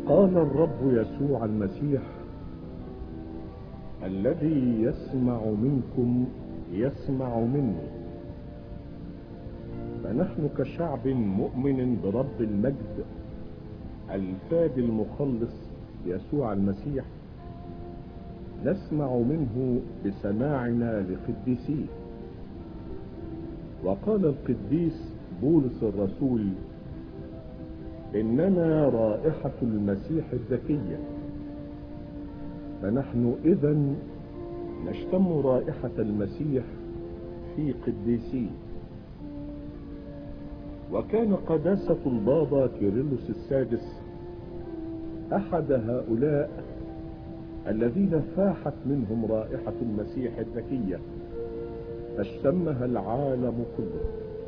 قال الرب يسوع المسيح الذي يسمع منكم يسمع مني فنحن كشعب مؤمن برب المجد الفادي المخلص يسوع المسيح نسمع منه بسماعنا لقديسيه وقال القديس بولس الرسول اننا رائحة المسيح الذكية فنحن اذا نشتم رائحة المسيح في قديسيه وكان قداسة البابا كيرلس السادس احد هؤلاء الذين فاحت منهم رائحة المسيح الذكية فاشتمها العالم كله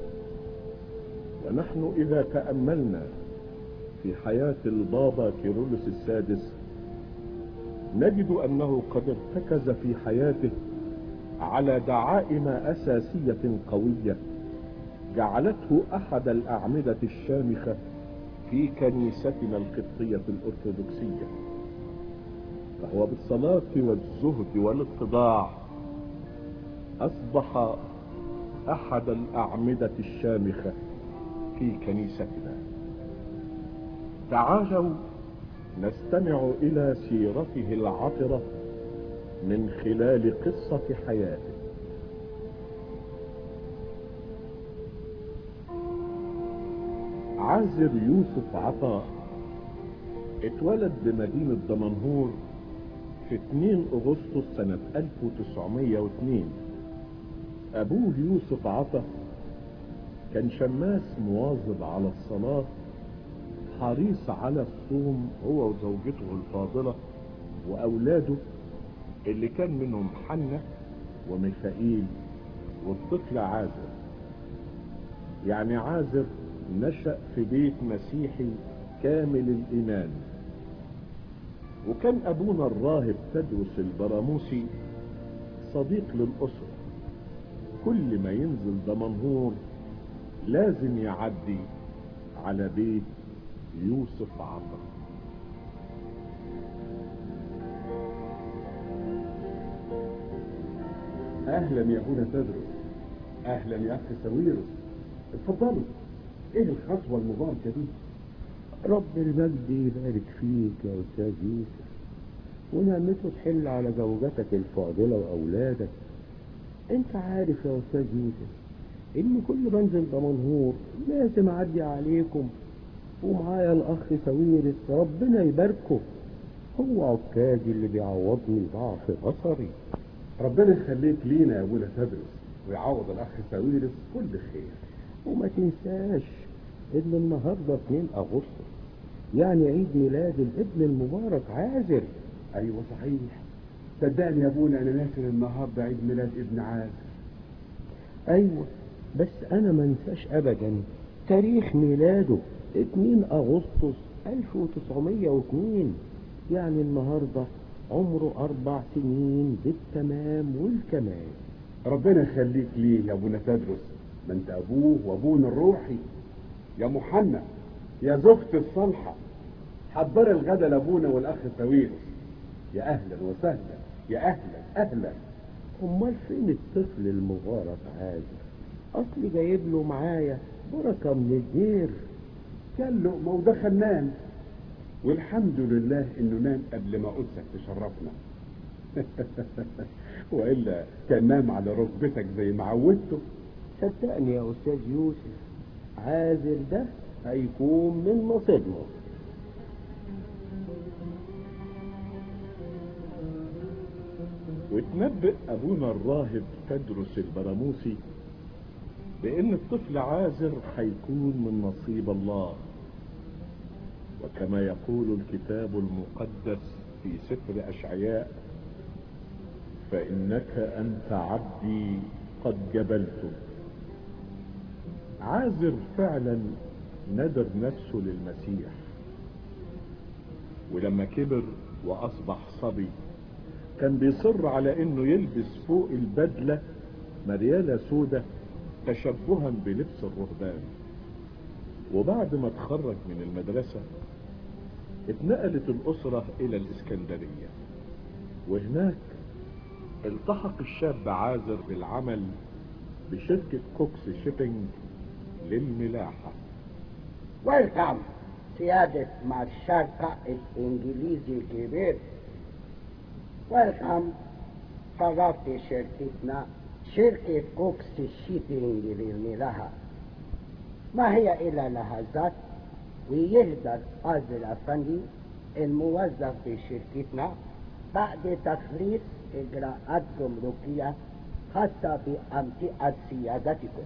ونحن اذا تأملنا في حياة البابا كيرلس السادس نجد انه قد ارتكز في حياته على دعائم اساسية قوية جعلته احد الاعمدة الشامخة في كنيستنا القبطية الارثوذكسية فهو بالصلاة والزهد والاتضاع اصبح احد الاعمدة الشامخة في كنيستنا تعالوا نستمع الى سيرته العطرة من خلال قصة حياته عازر يوسف عطاء اتولد بمدينة دمنهور في 2 اغسطس سنة 1902 ابوه يوسف عطا كان شماس مواظب على الصلاة حريص على الصوم هو وزوجته الفاضلة واولاده اللي كان منهم حنة وميخائيل والطفل عازر يعني عازر نشأ في بيت مسيحي كامل الايمان وكان ابونا الراهب تدرس البراموسي صديق للاسرة كل ما ينزل دمنهور لازم يعدي على بيت يوسف عطا اهلا يا ابونا تدرس اهلا يا اخ ساويرس اتفضلوا ايه الخطوه المباركه دي رب المجد يبارك فيك يا أستاذ يوسف ونعمته تحل على زوجتك الفاضلة وأولادك أنت عارف يا أستاذ يوسف إن كل منزل دمنهور لازم أعدي عليكم ومعايا الأخ ساويرس ربنا يباركه هو عكاجي اللي بيعوضني ضعف بصري ربنا يخليك لينا يا ابونا تدرس ويعوض الاخ ساويرس كل خير وما تنساش إن النهاردة 2 أغسطس يعني عيد ميلاد الابن المبارك عازر ايوه صحيح صدقني يا ابونا انا ناسي النهارده عيد ميلاد ابن عازر أيوة بس أنا ما انساش أبدا تاريخ ميلاده 2 أغسطس 1902 يعني النهاردة عمره أربع سنين بالتمام والكمال ربنا يخليك ليه يا ابونا تدرس ما انت ابوه وابونا الروحي يا محنى يا زوجتي الصالحه حضري الغدا لابونا والاخ ساويرس يا اهلا وسهلا يا اهلا اهلا أمال فين الطفل المبارك عازر أصلي جايب له معايا بركة من الدير كان لقمه ودخل نام والحمد لله انه نام قبل ما قدسك تشرفنا والا كان نام على ركبتك زي ما عودته صدقني يا أستاذ يوسف عازر ده هيكون من نصيبنا وتنبئ ابونا الراهب تدرس البراموسي بان الطفل عازر هيكون من نصيب الله وكما يقول الكتاب المقدس في سفر اشعياء فانك انت عبدي قد جبلتك عازر فعلا ندر نفسه للمسيح ولما كبر واصبح صبي كان بيصر على انه يلبس فوق البدلة مريالة سودة تشبها بلبس الرهبان وبعد ما اتخرج من المدرسة اتنقلت الأسرة إلى الإسكندرية وهناك التحق الشاب عازر بالعمل بشركة كوكس شيبينج للملاحة ويلكم سيادة مارشال قائد إنجليزي كبير ويلكم شرفت شركتنا شركة كوكس الشيبينج للملاحة ما هي إلا لحظات ويهدر عازل أفندي الموظف في شركتنا بعد تخليص إجراءات جمركية خاصة بأمتعة سيادتكم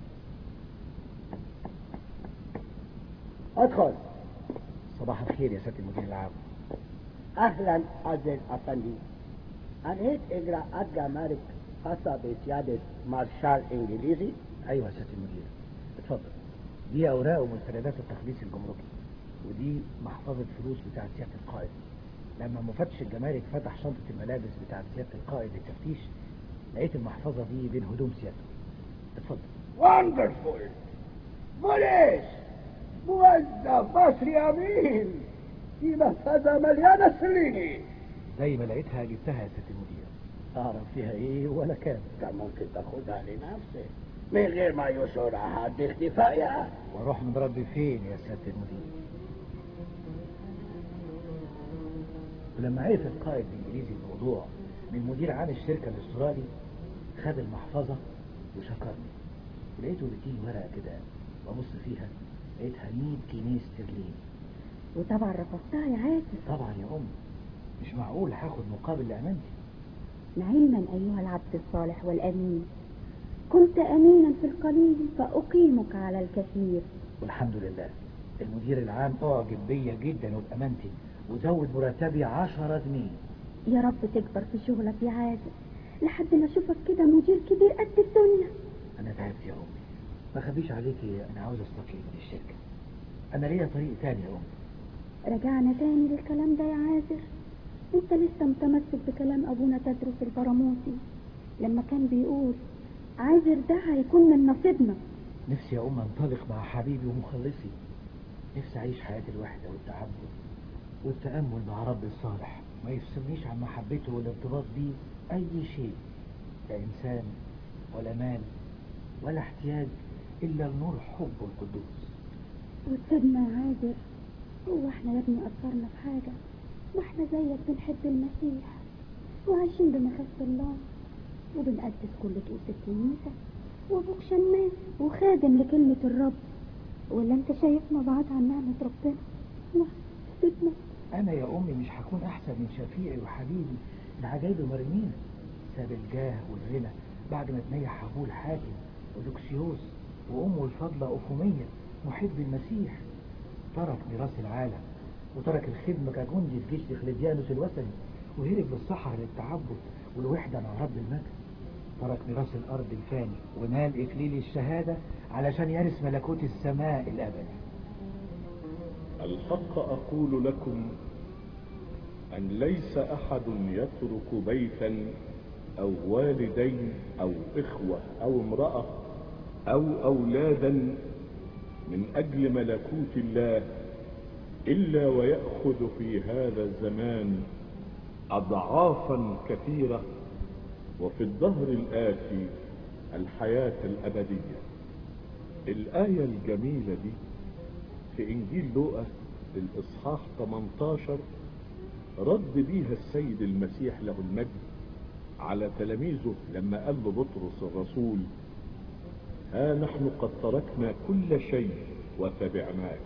ادخل صباح الخير يا سيادة المدير العام اهلا عزيز افندي انهيت اجراءات جمارك خاصة بسيادة مارشال انجليزي ايوه يا سيادة المدير اتفضل دي اوراق ومستندات التخليص الجمركي ودي محفظة فلوس بتاعت سيادة القائد لما مفتش الجمارك فتح شنطة الملابس بتاعت سيادة القائد للتفتيش لقيت المحفظة دي بين هدوم سيادته اتفضل وندرفول بوليس موظف مصري امين دي محفظة مليانة سليني زي ما لقيتها جبتها يا سيادة المدير اعرف فيها ايه ولا كام كان ممكن تاخدها لنفسك من غير ما يشعر حد اختفائها واروح من رد فين يا سيادة المدير ولما عرف القائد الانجليزي الموضوع من مدير عام الشركة الاسترالي خد المحفظة وشكرني ولقيته بيديني ورقة كده ببص فيها لقيتها 100 جنيه استرليني وطبعا رفضتها يا عادل طبعا يا أم مش معقول هاخد مقابل لأمانتي نعيما أيها العبد الصالح والأمين كنت أمينا في القليل فأقيمك على الكثير والحمد لله المدير العام أعجب بيا جدا وبأمانتي وزود مرتبي 10 جنيه يا رب تكبر في شغلك يا عادل لحد ما أشوفك كده مدير كبير قد الدنيا أنا تعبت يا أمي ما خبيش عليكي أنا عاوز أستقيل من الشركة أنا ليا طريق تاني يا أمي رجعنا تاني للكلام ده يا عازر انت لسه متمسك بكلام ابونا تدرس البراموسي لما كان بيقول عازر ده هيكون من نصيبنا نفسي يا أم أنطلق مع حبيبي ومخلصي نفسي أعيش حياة الوحدة والتعبد والتأمل مع رب الصالح ما يفصلنيش عن محبته والارتباط بيه أي شيء لا إنسان ولا مال ولا احتياج إلا لنور حبه القدوس وتسيبنا يا عازر هو احنا يا ابني قصرنا في حاجة ما احنا زيك بنحب المسيح وعايشين بمخافة الله وبنقدس كل طقوس الكنيسة وابوك شماس وخادم لكلمة الرب ولا انت شايفنا بعاد عن نعمة ربنا لا سيبنا أنا يا أمي مش هكون أحسن من شفيعي وحبيبي العجايب مرمينا ساب الجاه والغنى بعد ما تنيح أبوه الحاكم ودوكسيوس وأمه الفضلة أفومية محب المسيح ترك ميراث العالم وترك الخدمة كجندي في جيش دقلديانوس الوثني وهرب للصحراء للتعبد والوحدة مع رب المجد ترك ميراث الأرض الفاني ونال إكليل الشهادة علشان يرث ملكوت السماء الأبدي الحق أقول لكم أن ليس أحد يترك بيتا أو والدين أو إخوة أو امرأة أو أولادا من أجل ملكوت الله إلا ويأخذ في هذا الزمان أضعافا كثيرة وفي الدهر الآتي الحياة الأبدية الآية الجميلة دي في إنجيل لوقا الإصحاح 18 رد بيها السيد المسيح له المجد على تلاميذه لما قال له بطرس الرسول ها نحن قد تركنا كل شيء وتبعناك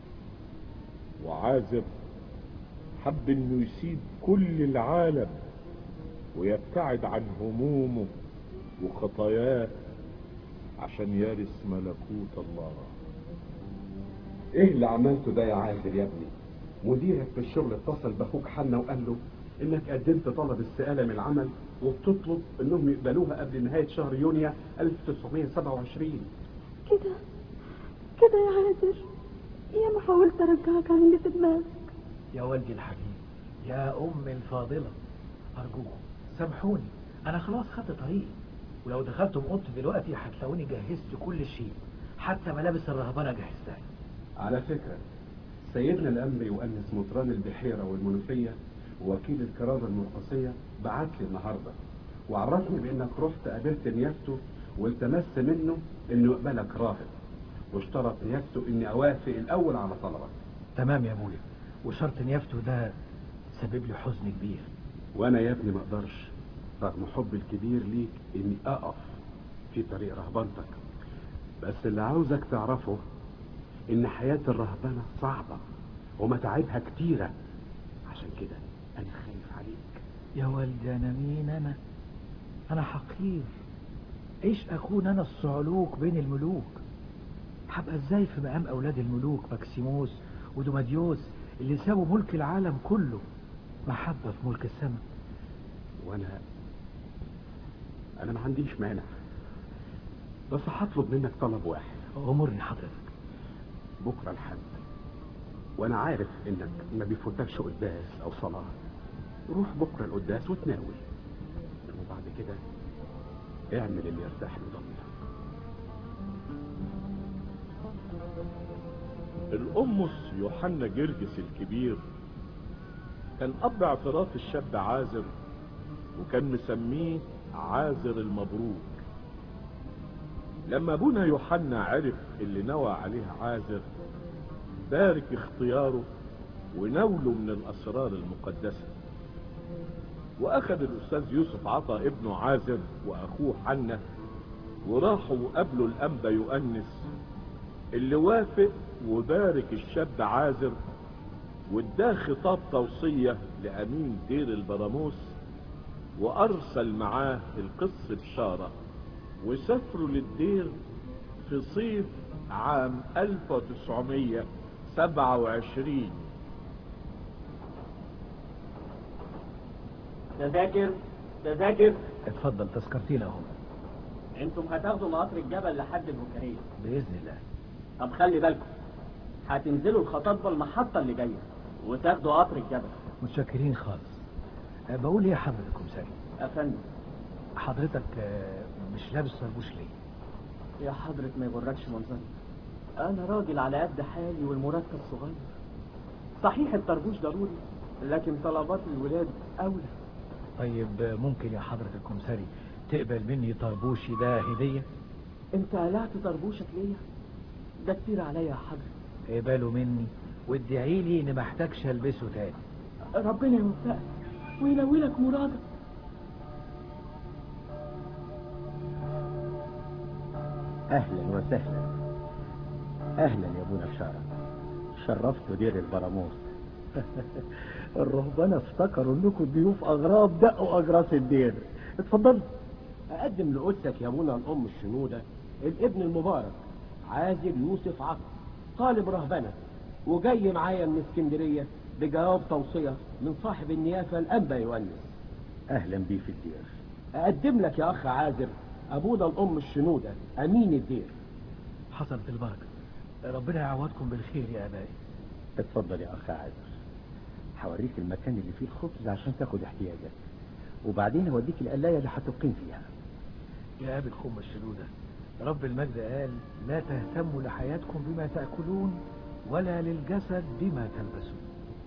وعازر حب انه يسيب كل العالم ويبتعد عن همومه وخطاياه عشان يرث ملكوت الله ايه اللي عملته ده يا عادل يا ابني مديرك في الشغل اتصل باخوك حنا وقال له انك قدمت طلب استقاله من العمل وبتطلب انهم يقبلوها قبل نهايه شهر يونيو 1927 كده كده يا عازر يا ما حاولت ارجعك عن اللي في دماغك يا والدي الحبيب يا أم الفاضلة أرجوكم سامحوني أنا خلاص خدت طريقي ولو دخلتم أوضتي دلوقتي هتلاقوني جهزت كل شيء حتى ملابس الرهبنة جهزتها على فكره سيدنا الأمر يؤنس مطران البحيرة والمنوفية ووكيل الكرامة المرقصية بعت لي النهاردة وعرفني بأنك رحت قابلت نيابته والتمست منه إنه يقبلك راهب واشترط نيابته إني أوافق الأول على طلبك تمام يا ابويا وشرط نيافته ده سبب لي حزن كبير وأنا يا ابني ما أقدرش رغم حبي الكبير ليك إني أقف في طريق رهبنتك بس اللي عاوزك تعرفه إن حياة الرهبنة صعبة ومتاعبها كتيرة عشان كده أنا خايف عليك يا والدي انا مين انا انا حقير ايش اكون انا الصعلوك بين الملوك هبقى ازاي في مقام اولاد الملوك ماكسيموس ودوماديوس اللي سابوا ملك العالم كله محبة في ملك السماء وأنا أنا ما عنديش مانع بس هطلب منك طلب واحد امرني حضرتك بكرة الحد وأنا عارف إنك ما بيفوتكش قداس أو صلاة روح بكرة القداس وتناول وبعد كده اعمل اللي يرتاح لضميرك الأمس يوحنا جرجس الكبير كان أب اعتراف الشاب عازر وكان مسميه عازر المبروك لما ابونا يوحنا عرف اللي نوى عليه عازر بارك اختياره ونوله من الأسرار المقدسة وأخذ الأستاذ يوسف عطا ابنه عازر وأخوه حنة وراحوا قابلوا الأنبا يؤنس اللي وافق وبارك الشاب عازر واداه خطاب توصية لأمين دير البراموس وأرسل معاه القس بشارة وسافروا للدير في صيف عام 1927 تذاكر تذاكر اتفضل تذكرتينا اهو انتم هتاخدوا قطر الجبل لحد البكرية باذن الله طب خلي بالكم هتنزلوا الخطاطبة المحطة اللي جاية وتاخدوا قطر الجبل متشكرين خالص أه، بقول ايه يا حضرتك مساري افندم حضرتك أه، مش لابس طربوش ليه يا حضرة ما يغركش منظري انا راجل على قد حالي والمرتب صغير صحيح الطربوش ضروري لكن طلبات الولاد اولى طيب أه، ممكن يا حضرة الكمساري تقبل مني طربوشي ده هدية انت قلعت طربوشك ليا ده كتير عليا يا حضرة اقبله مني وادعي لي اني ما احتاجش البسه تاني ربنا يوفقك وينولك مرادك اهلا وسهلا اهلا يا ابونا بشارة شرفتوا دير البراموس الرهبانة افتكروا انكم ضيوف اغراب دقوا اجراس الدير اتفضلوا أقدم لقدسك يا ابونا الأم الشنودة الابن المبارك عازر يوسف عطا طالب رهبنة وجاي معايا من اسكندرية بجواب توصية من صاحب النيافة الأنبا يؤنس اهلا بيه في الدير أقدم لك يا أخ عازر أبونا الأم الشنودة أمين الدير حصلت البركة ربنا يعوضكم بالخير يا ابائي اتفضل يا اخ عازر هوريك المكان اللي فيه الخبز عشان تاخد احتياجك وبعدين هوديك القلاية اللي هتقيم فيها يا ابي الخم الشدودة رب المجد قال لا تهتموا لحياتكم بما تأكلون ولا للجسد بما تلبسون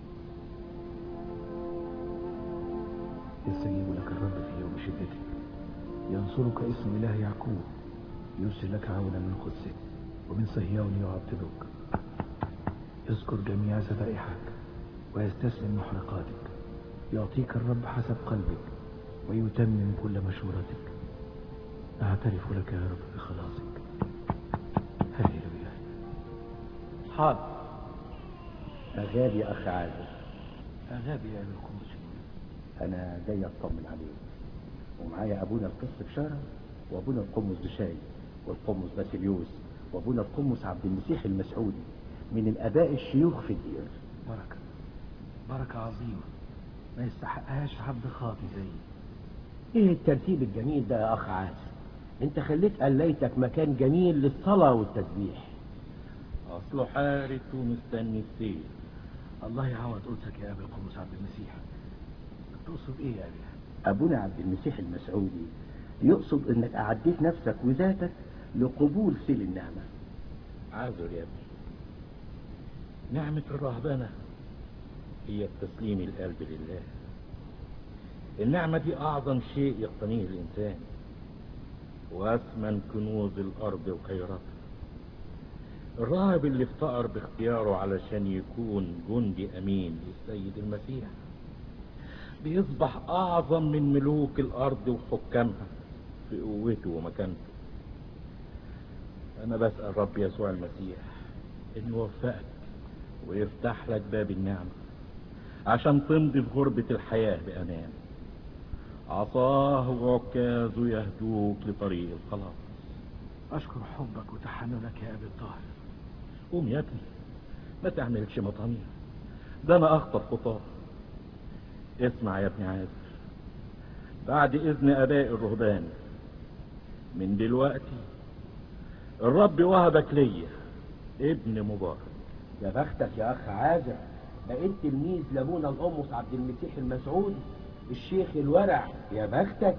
يستجيب لك الرب في يوم شدتك ينصرك اسم إله يعقوب يرسل لك عونا من قدسه ومن صهيون يعطلك اذكر جميع ذبائحك ويستسلم محرقاتك يعطيك الرب حسب قلبك ويتمم كل مشورتك أعترف لك يا رب بخلاصك هللويا حاضر أغاب يا أخ عازر أغابي يا أبي القدس أنا جاي أطمن عليك ومعايا أبونا القس بشارة وأبونا القمص بشاي والقمص باسيليوس وأبونا القمص عبد المسيح المسعودي من الآباء الشيوخ في الدير بركة بركة عظيمة ما يستحقهاش عبد خاطي زيي إيه الترتيب الجميل ده يا أخ عازر أنت خليت قليتك مكان جميل للصلاة والتسبيح أصله حارس ومستني السير الله يعوض قدسك يا أبي القمص عبد المسيح تقصد إيه يا أبي أبونا عبد المسيح المسعودي يقصد إنك أعديت نفسك وذاتك لقبول سيل النعمة عازر يا ابني نعمة الرهبنة هي تسليم القلب لله النعمة دي أعظم شيء يقتنيه الإنسان وأثمن كنوز الأرض وخيراتها الراهب اللي افتقر باختياره علشان يكون جندي أمين للسيد المسيح بيصبح أعظم من ملوك الأرض وحكامها في قوته ومكانته أنا بسأل رب يسوع المسيح إنه يوفقك ويفتح لك باب النعمة عشان تمضي في غربة الحياة بأمان عصاه وعكازه يهدوك لطريق الخلاص أشكر حبك وتحننك يا أبي الطاهر قوم يا ابني ما تعملش مطامير ده أنا أخطر خطاه اسمع يا ابني عازر بعد إذن آباء الرهبان من دلوقتي الرب وهبك ليا ابن مبارك يا بختك يا اخ عازر بقيت تلميذ لابونا القمص عبد المسيح المسعودي الشيخ الورع يا بختك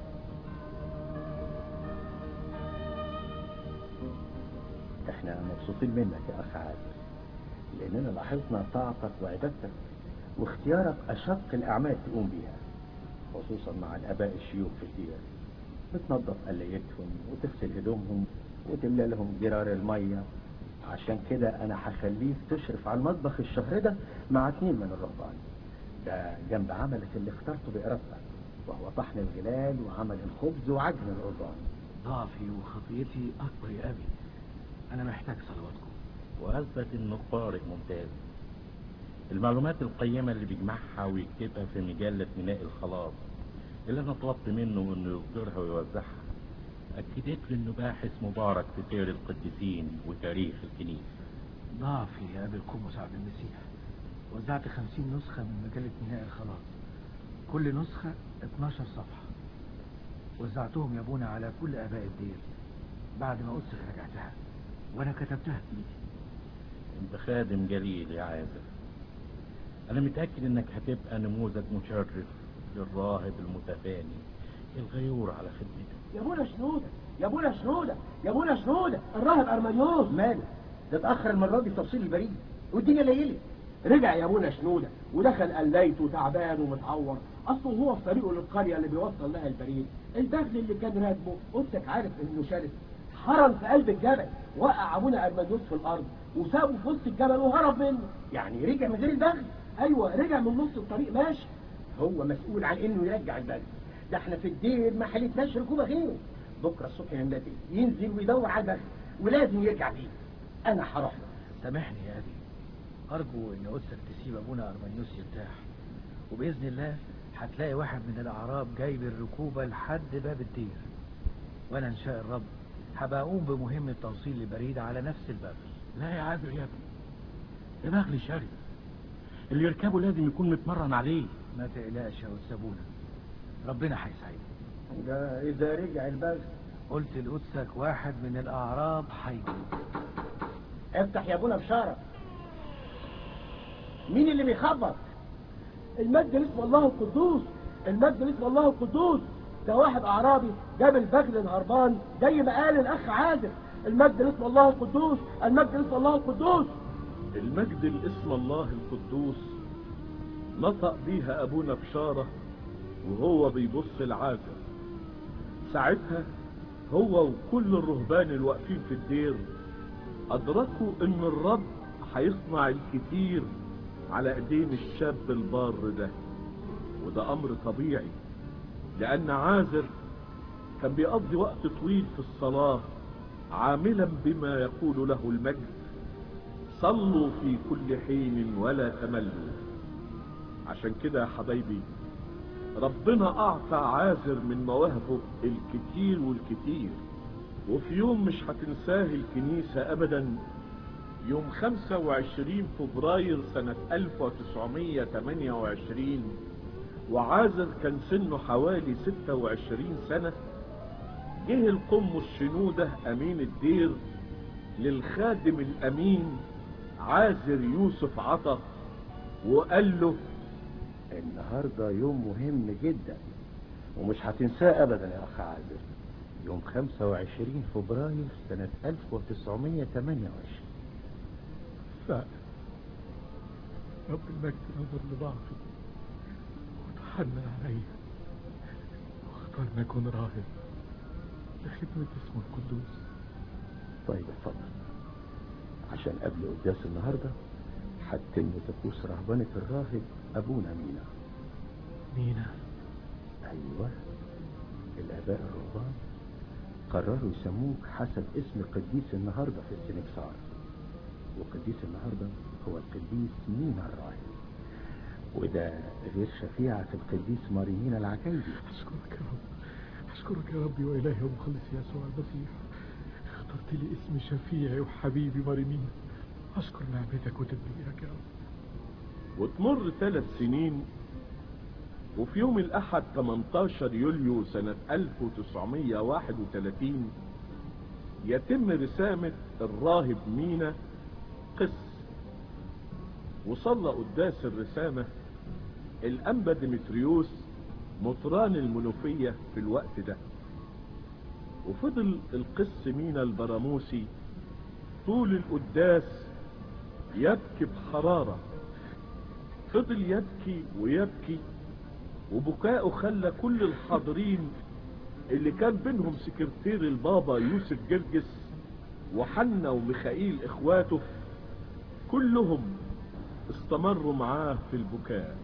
احنا مبسوطين منك يا اخ عازر لاننا لاحظنا طاعتك وعبادتك واختيارك اشق الاعمال تقوم بيها خصوصا مع الاباء الشيوخ في الدير بتنظف قليتهم وتغسل هدومهم وتملى لهم جرار الميه عشان كده انا هخليك تشرف على المطبخ الشهر ده مع اتنين من الرهبان ده جنب عملك اللي اخترته بارادتك وهو طحن الغلال وعمل الخبز وعجن القربان ضعفي وخطيتي أكبر يا أبي أنا محتاج صلواتكم وأثبت إنه قارئ ممتاز المعلومات القيمة اللي بيجمعها ويكتبها في مجلة ميناء الخلاص اللي أنا طلبت منه إنه يصدرها ويوزعها أكدت لي إنه باحث مبارك في سير القديسين وتاريخ الكنيسة ضعفي يا أبي القمص عبد المسيح وزعت خمسين نسخة من مجلة ميناء الخلاص كل نسخة 12 صفحة وزعتهم يا ابونا على كل آباء الدير بعد ما أسك رجعتها وأنا كتبتها بإيدي أنت خادم جليل يا عازر أنا متأكد إنك هتبقى نموذج مشرف للراهب المتفاني الغيور على خدمته يا ابونا شنودة يا ابونا شنودة يا ابونا شنودة الراهب ارمانيوس ماله ده اتاخر المره دي في توصيل البريد والدنيا ليلت رجع يا ابونا شنودة ودخل قليت وتعبان ومتعور اصله هو في طريقه للقرية اللي بيوصل لها البريد الدخل اللي كان راكبه قدسك عارف انه شرس حرم في قلب الجبل وقع ابونا ارمانيوس في الارض وسابه في وسط الجبل وهرب منه يعني رجع من غير البغل ايوه رجع من نص الطريق ماشي هو مسؤول عن انه يرجع البغل ده احنا في الدير ما حلتناش ركوبه غيره بكره الصبح ينبغي ينزل ويدور على البغل ولازم يرجع بيه انا هروح له سامحني يا أبي أرجو إن قدسك تسيب أبونا أرمانيوس يرتاح وبإذن الله هتلاقي واحد من الأعراب جايب الركوبة لحد باب الدير وأنا إن شاء الرب هبقى أقوم بمهمة توصيل البريد على نفس البغل لا يا عازر يا ابني ده بغل شرس اللي يركبه لازم يكون متمرن عليه ما تقلقش يا أستاذ أبونا ربنا هيساعدك ده اذا رجع البغل قلت لقدسك واحد من الأعراب هيجي افتح يا ابونا بشاره مين اللي بيخبط المجد اسم الله القدوس المجد اسم الله القدوس ده واحد اعرابي جاب البغل الهربان زي ما قال الاخ عازف المجد اسم الله القدوس المجد اسم الله القدوس المجد لاسم الله القدوس نطق بيها ابونا بشارة وهو بيبص العازر ساعتها هو وكل الرهبان الواقفين في الدير ادركوا ان الرب هيصنع الكثير على ايدين الشاب البار ده وده امر طبيعي لان عازر كان بيقضي وقت طويل في الصلاة عاملا بما يقول له المجد صلوا في كل حين ولا تملوا عشان كده يا حبايبي ربنا اعطى عازر من مواهبه الكتير والكتير وفي يوم مش هتنساه الكنيسة ابدا يوم 25 فبراير سنة 1928 وعازر كان سنه حوالي 26 سنة جه القم الشنودة امين الدير للخادم الامين عازر يوسف عطا وقال له النهارده يوم مهم جدا ومش هتنساه ابدا يا اخ عازر يوم 25 فبراير سنة 1928 ف... رب المجد نظر لضعفي وتحنن علي واختارني أكون راهب لخدمة اسمه القدوس طيب اتفضل عشان قبل قداس النهارده هتتم طقوس رهبنة الراهب أبونا مينا مينا أيوه الآباء الرهبان قرروا يسموك حسب اسم قديس النهارده في السنكسار وقديس النهارده هو القديس مينا الراهب وده غير شفيعة القديس مارينينا العكايدي أشكرك يا رب أشكرك يا ربي وإلهي ومخلصي يسوع المسيح اخترت لي اسم شفيعي وحبيبي مريمين أشكر نعمتك وتدبيرك يا رب وتمر ثلاث سنين وفي يوم الأحد 18 يوليو سنة 1931 يتم رسامة الراهب مينا قس وصلى قداس الرسامة الأنبا ديمتريوس مطران المنوفية في الوقت ده وفضل القس مينا البراموسي طول القداس يبكي بحرارة فضل يبكي ويبكي وبكاؤه خلى كل الحاضرين اللي كان بينهم سكرتير البابا يوسف جرجس وحنا وميخائيل اخواته كلهم استمروا معاه في البكاء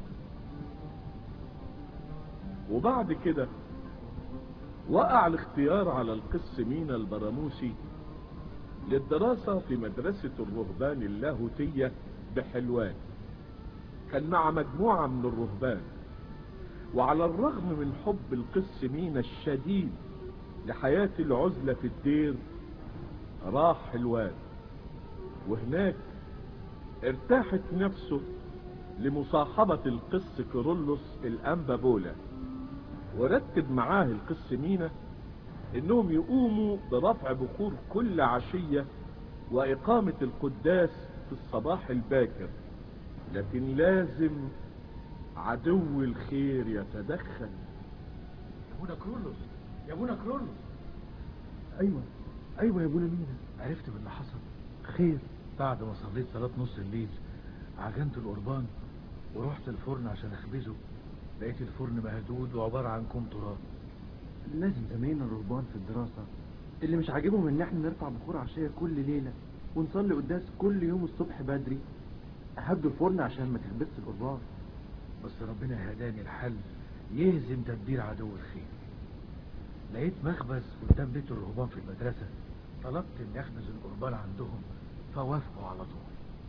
وبعد كده وقع الاختيار على القس مينا البراموسي للدراسة في مدرسة الرهبان اللاهوتية بحلوان كان مع مجموعة من الرهبان وعلى الرغم من حب القس مينا الشديد لحياة العزلة في الدير راح حلوان وهناك ارتاحت نفسه لمصاحبة القس كيرلس الأنبا بولا ورتب معاه القس مينا انهم يقوموا برفع بخور كل عشية واقامة القداس في الصباح الباكر لكن لازم عدو الخير يتدخل يا ابونا كرولوس يا ابونا كرولوس ايوه ايوه يا ابونا مينا عرفت باللي حصل خير بعد ما صليت صلاة نص الليل عجنت القربان ورحت الفرن عشان اخبزه لقيت الفرن مهدود وعبارة عن كوم تراب لازم زمايلنا الرهبان في الدراسة اللي مش عاجبهم ان احنا نرفع بخور عشية كل ليلة ونصلي قداس كل يوم الصبح بدري هدوا الفرن عشان ما تخبزش القربان بس ربنا هداني الحل يهزم تدبير عدو الخير لقيت مخبز قدام بيت الرهبان في المدرسة طلبت اني اخبز القربان عندهم فوافقوا على طول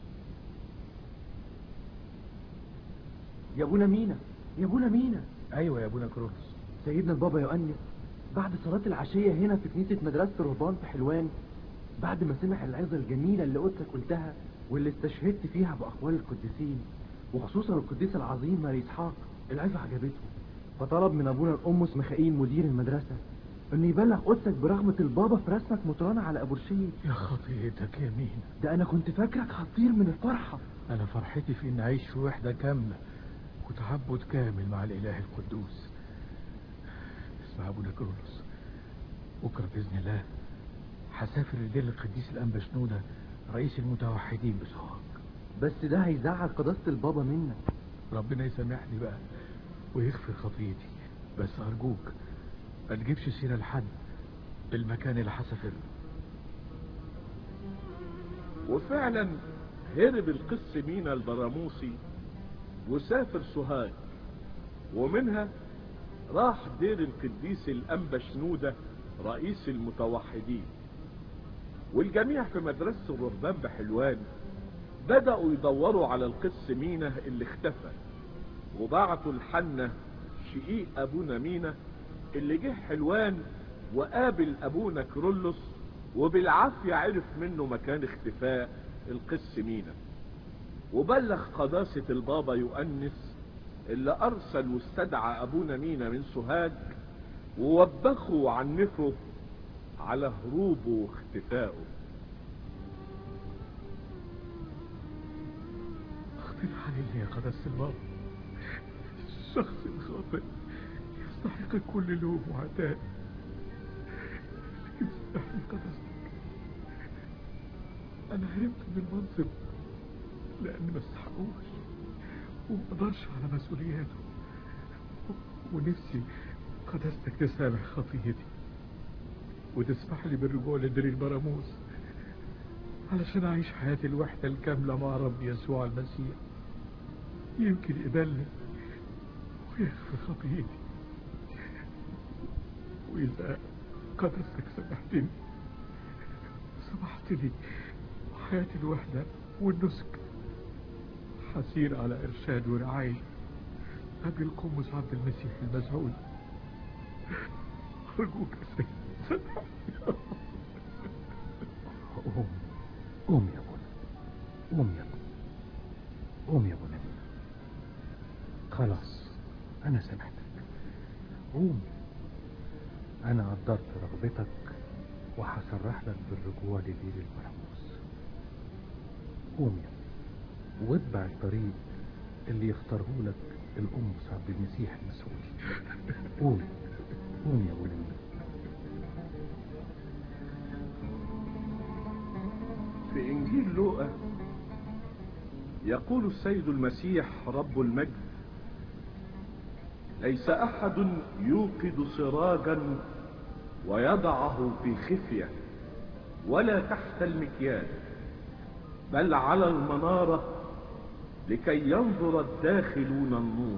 يا ابونا مينا يا ابونا مينا ايوه يا ابونا كرولوس سيدنا البابا يؤنس بعد صلاة العشية هنا في كنيسة مدرسة الرهبان في حلوان بعد ما سمع العظة الجميلة اللي قلتك قلتها واللي استشهدت فيها بأقوال القديسين وخصوصا القديس العظيم ماري إسحاق العظة عجبته فطلب من أبونا الأمس ميخائيل مدير المدرسة إنه يبلغ قدسك برغبة البابا في رسمك مطرانة على أبورشية يا خطيتك يا مين ده أنا كنت فاكرك هتطير من الفرحة أنا فرحتي في إن أعيش في وحدة كاملة وتعبد كامل مع الإله القدوس اسمع أبونا كرولوس بكرة بإذن الله هسافر لدير القديس الأنبا شنودة رئيس المتوحدين بسوهاج بس ده هيزعل قداسة البابا منك ربنا يسامحني بقى ويغفر خطيتي بس أرجوك ما تجيبش سيرة لحد بالمكان اللي هسافر له وفعلا هرب القس مينا البراموسي وسافر سوهاج ومنها راح دير القديس الأنبا شنودة رئيس المتوحدين والجميع في مدرسة الرهبان بحلوان بدأوا يدوروا على القس مينا اللي اختفى وبعتوا الحنة شقيق أبونا مينا اللي جه حلوان وقابل أبونا كرولوس وبالعافية عرف منه مكان اختفاء القس مينا وبلغ قداسة البابا يؤنس اللي أرسل واستدعى أبونا مينا من سوهاج ووبخه وعنفه على هروبه واختفائه اخطيت عليه يا قداسة البابا الشخص الخاطئ يستحق كل لوم وعتاب لكن سامحني قداستك انا هربت من المنصب لأني ما استحقوش وما اقدرش على مسؤولياته ونفسي قداستك تسامح خطيتي وتسمح لي بالرجوع لدير البراموس علشان أعيش حياتي الوحدة الكاملة مع رب يسوع المسيح يمكن يقبلني ويغفر خطيتي وإذا قدرتك سمحتني سمحت لي وحياتي الوحدة والنسك حسير على إرشاد ورعاية أبي القمص عبد المسيح المسعود أرجوك يا سيد سامحني قوم قوم يا ابونا قوم يا ابونا قوم يا ابونا خلاص انا سامحتك قوم انا قدرت رغبتك وهصرح لك بالرجوع لدير البراموس قوم يا ابني واتبع الطريق اللي يختاره لك الأم عبد المسيح المسؤول قوم قوم يا ابونا في إنجيل لوقا يقول السيد المسيح رب المجد ليس أحد يوقد سراجا ويضعه في خفية ولا تحت المكيال بل على المنارة لكي ينظر الداخلون النور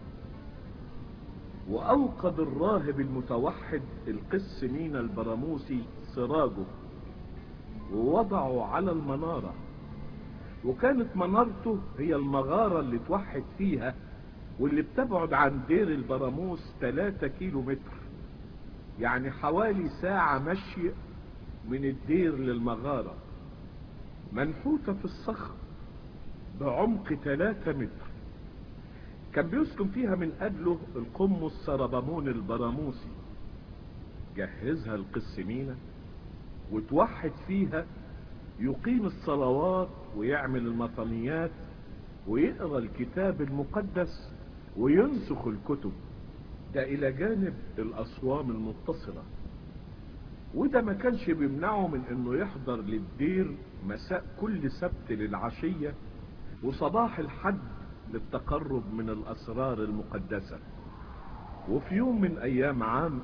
وأوقد الراهب المتوحد القس مينا البراموسي سراجه ووضعه على المنارة وكانت منارته هي المغارة اللي توحد فيها واللي بتبعد عن دير البراموس 3 كيلو متر يعني حوالي ساعة مشي من الدير للمغارة منحوتة في الصخر بعمق 3 متر كان بيسكن فيها من أجله القمص سربمون البراموسي جهزها القس مينا وتوحد فيها يقيم الصلوات ويعمل المطنيات ويقرا الكتاب المقدس وينسخ الكتب ده الى جانب الاصوام المتصلة وده ما كانش بيمنعه من انه يحضر للدير مساء كل سبت للعشية وصباح الحد للتقرب من الاسرار المقدسة وفي يوم من ايام عام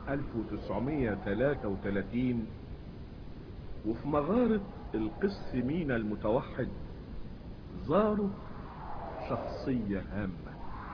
1933 وفي مغارة القس مينا المتوحد زاروا شخصية هامة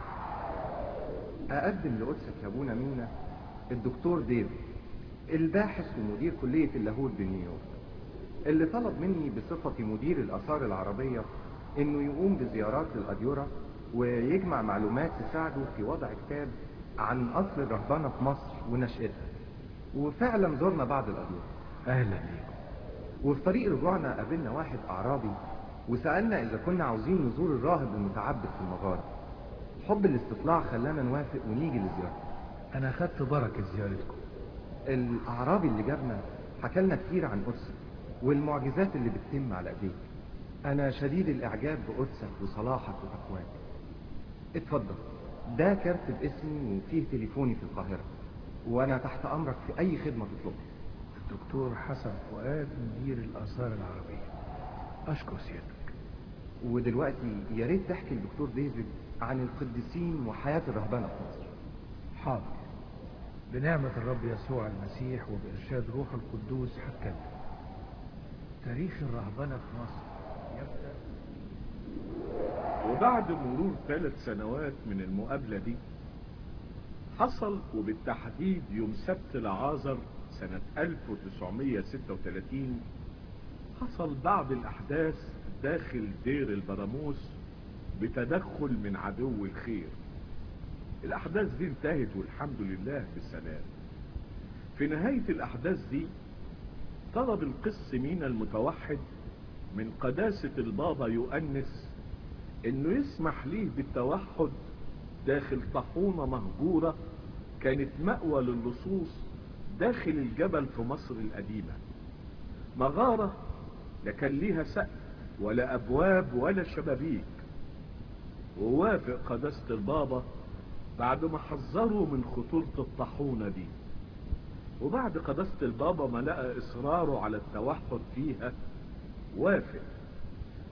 أقدم لقدسك يا أبونا مينا الدكتور ديفيد الباحث ومدير كلية اللاهوت بنيويورك اللي طلب مني بصفتي مدير الآثار العربية إنه يقوم بزيارات للأديرة ويجمع معلومات تساعده في وضع كتاب عن أصل الرهبنة في مصر ونشأتها وفعلا زرنا بعض الأديرة أهلا بيكم وفي طريق رجوعنا قابلنا واحد أعرابي وسألنا إذا كنا عاوزين نزور الراهب المتعبد في المغارة حب الاستطلاع خلانا نوافق ونيجي لزيارته أنا أخدت بركة زيارتكم الأعرابي اللي جابنا حكى لنا كتير عن قدسك والمعجزات اللي بتتم على ايديك أنا شديد الإعجاب بقدسك وصلاحك وتقواك اتفضل ده كارت باسمي وفيه تليفوني في القاهرة وأنا تحت أمرك في أي خدمة تطلبها الدكتور حسن فؤاد مدير الآثار العربية أشكر سيادتك ودلوقتي يا ريت تحكي الدكتور ديفيد عن القديسين وحياة الرهبنة في مصر حاضر بنعمة الرب يسوع المسيح وبإرشاد روح القدوس هتكلم تاريخ الرهبنة في مصر يبدأ وبعد مرور ثلاث سنوات من المقابلة دي حصل وبالتحديد يوم سبت العازر سنة 1936 حصل بعض الأحداث داخل دير البراموس بتدخل من عدو الخير الأحداث دي انتهت والحمد لله بالسلام في نهاية الأحداث دي طلب القس مينا المتوحد من قداسة البابا يؤنس انه يسمح ليه بالتوحد داخل طاحونة مهجورة كانت مأوى للصوص داخل الجبل في مصر القديمة مغارة لا كان ليها سقف ولا أبواب ولا شبابيك ووافق قداسة البابا بعد ما حذروا من خطورة الطاحونة دي وبعد قداسة البابا ما لقى إصراره على التوحد فيها وافق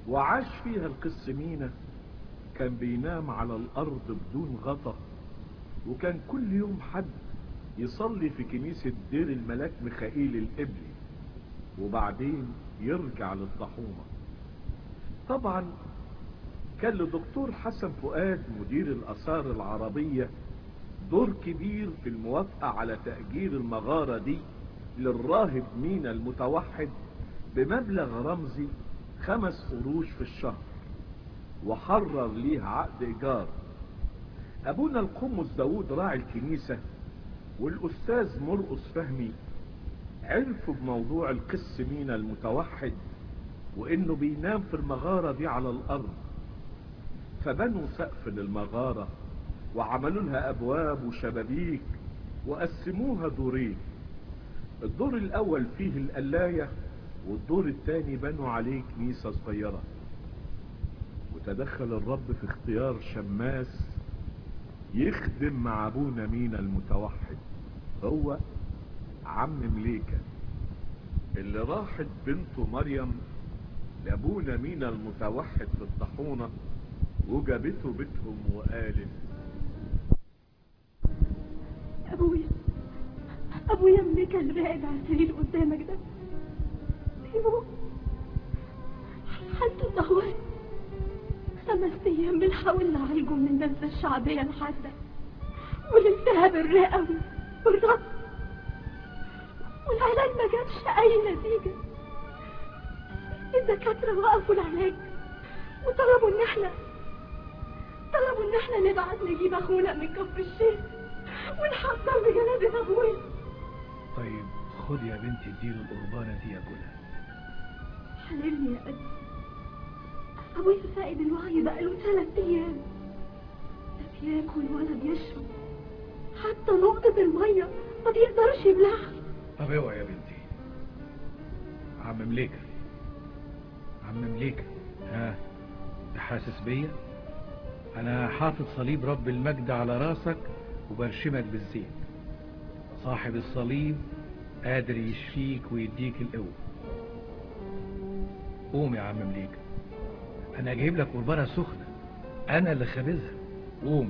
وعاش فيها القس مينا كان بينام على الأرض بدون غطا وكان كل يوم حد يصلي في كنيسة دير الملاك ميخائيل الإبلي وبعدين يرجع للطاحونة طبعا كان لدكتور حسن فؤاد مدير الآثار العربية دور كبير في الموافقة على تأجير المغارة دي للراهب مينا المتوحد بمبلغ رمزي خمس قروش في الشهر وحرر ليها عقد إيجار أبونا القمص داود راعي الكنيسة والأستاذ مرقص فهمي عرفوا بموضوع القس مينا المتوحد وإنه بينام في المغارة دي على الأرض فبنوا سقف للمغارة وعملوا لها أبواب وشبابيك وقسموها دورين الدور الأول فيه القلاية والدور الثاني بنوا عليه كنيسة صغيرة وتدخل الرب في اختيار شماس يخدم مع ابونا مينا المتوحد هو عم مليكة اللي راحت بنته مريم لابونا مينا المتوحد في الطاحونة وجابته بيتهم وقالت ابويا ابويا منك اللي قاعد على السرير قدامك ده سيبه حالته اتدهورت خمس ايام بنحاول نعالجه من النزله الشعبيه الحاده والالتهاب الرئوي والربط والعلاج ما جابش اي نتيجه الدكاتره وقفوا العلاج وطلبوا ان احنا طلبوا ان احنا نبعت نجيب اخونا من كفر الشيخ ونحضر بجنازه ابويا طيب خد يا بنتي اديله القربانة دي ياكلها حللني يا قد ابويا فاقد الوعي بقاله ثلاث ايام لا بياكل ولا بيشرب حتى نقطة المية ما بيقدرش يبلعها طب اوعى يا بنتي عم مليكة عم مليكة ها انت حاسس بيا انا حاطط صليب رب المجد على راسك وبرشمك بالزيت صاحب الصليب قادر يشفيك ويديك القوة قوم يا عم مليكة انا جايب لك قربانة سخنة انا اللي خابزها قوم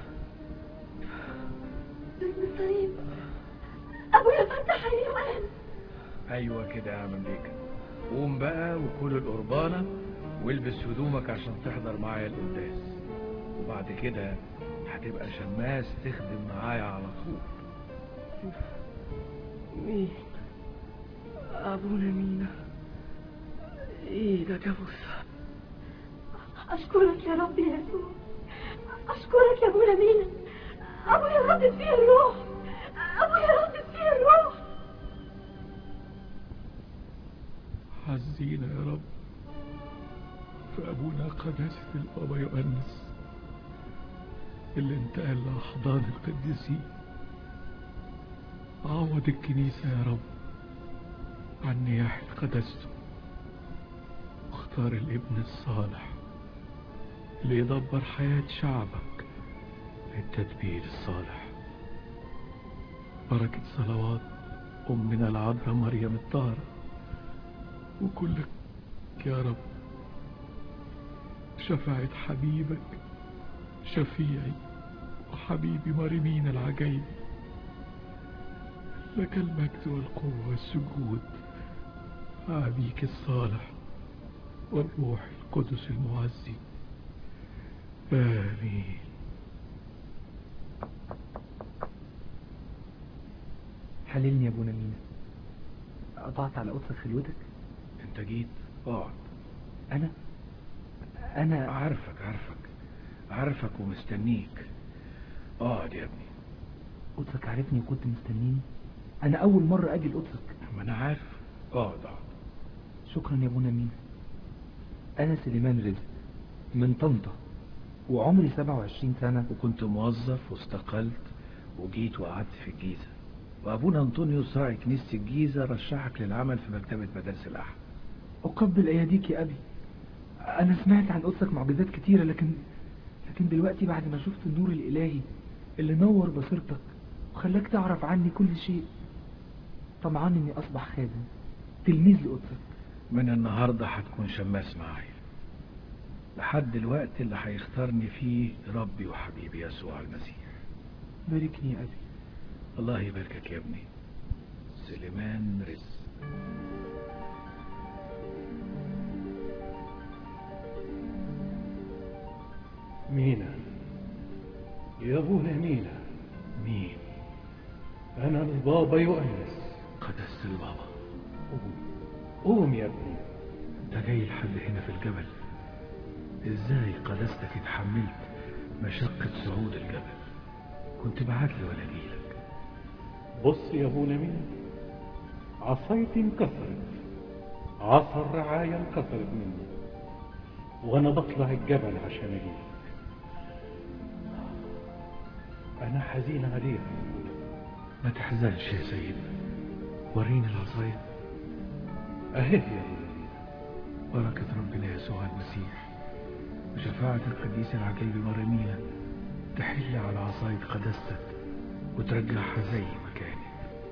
الصليب ابويا فتح عيني وقال ايوه كده يا عم مليكة قوم بقى وكل القربانة والبس هدومك عشان تحضر معايا القداس وبعد كده هتبقى شماس تخدم معايا على طول مين ابونا مينا ايدك يا بوسه اشكرك يا رب يا يسوع اشكرك يا ابونا مينا ابويا ردت فيه الروح ابويا ردت فيه الروح عزينا يا رب في أبونا قداسة البابا يؤنس اللي انتقل لأحضان القديسين عوض الكنيسة يا رب عن نياحة قداسته واختار الابن الصالح اللي يدبر حياة شعبك للتدبير الصالح بركة صلوات أمنا العذراء مريم الطاهرة وكلك يا رب شفاعة حبيبك شفيعي وحبيبي مريمين العجيب لك المجد والقوة والسجود أبيك الصالح والروح القدس المعزي آمين حللني يا ابونا مينا قطعت على قدسك خلوتك انت جيت اقعد انا انا عارفك عارفك عارفك ومستنيك اقعد يا ابني قدسك عارفني وكنت مستنيني انا اول مرة اجي لقدسك ما انا عارف اقعد اقعد شكرا يا ابونا مينا انا سليمان رزق من طنطا وعمري 27 سنة وكنت موظف واستقلت وجيت وقعدت في الجيزة وابونا انطونيوس راعي كنيسة الجيزة رشحك للعمل في مكتبة مدارس الاحد أقبل أياديك يا أبي أنا سمعت عن قدسك معجزات كتيرة لكن لكن دلوقتي بعد ما شفت النور الإلهي اللي نور بصيرتك وخلاك تعرف عني كل شيء طمعان إني أصبح خادم تلميذ لقدسك من النهاردة هتكون شماس معايا لحد الوقت اللي هيختارني فيه ربي وحبيبي يسوع المسيح باركني يا أبي الله يباركك يا ابني سليمان رزق مينا يا ابونا مينا مين انا البابا يؤنس قدست البابا قوم يا ابني انت جاي لحد هنا في الجبل ازاي قدستك اتحملت مشقة صعود الجبل كنت بعتلي ولا جيلك بص يا ابونا مينا عصايتي انكسرت عصا الرعاية انكسرت مني وانا بطلع الجبل عشان اجيلك انا حزين عليك ما تحزنش يا سيدنا وريني العصاية اهي يا ابونا بركة ربنا يسوع المسيح وشفاعة القديس العجيب مريمينا تحل على عصاية قدستك وترجعها زي ما كانت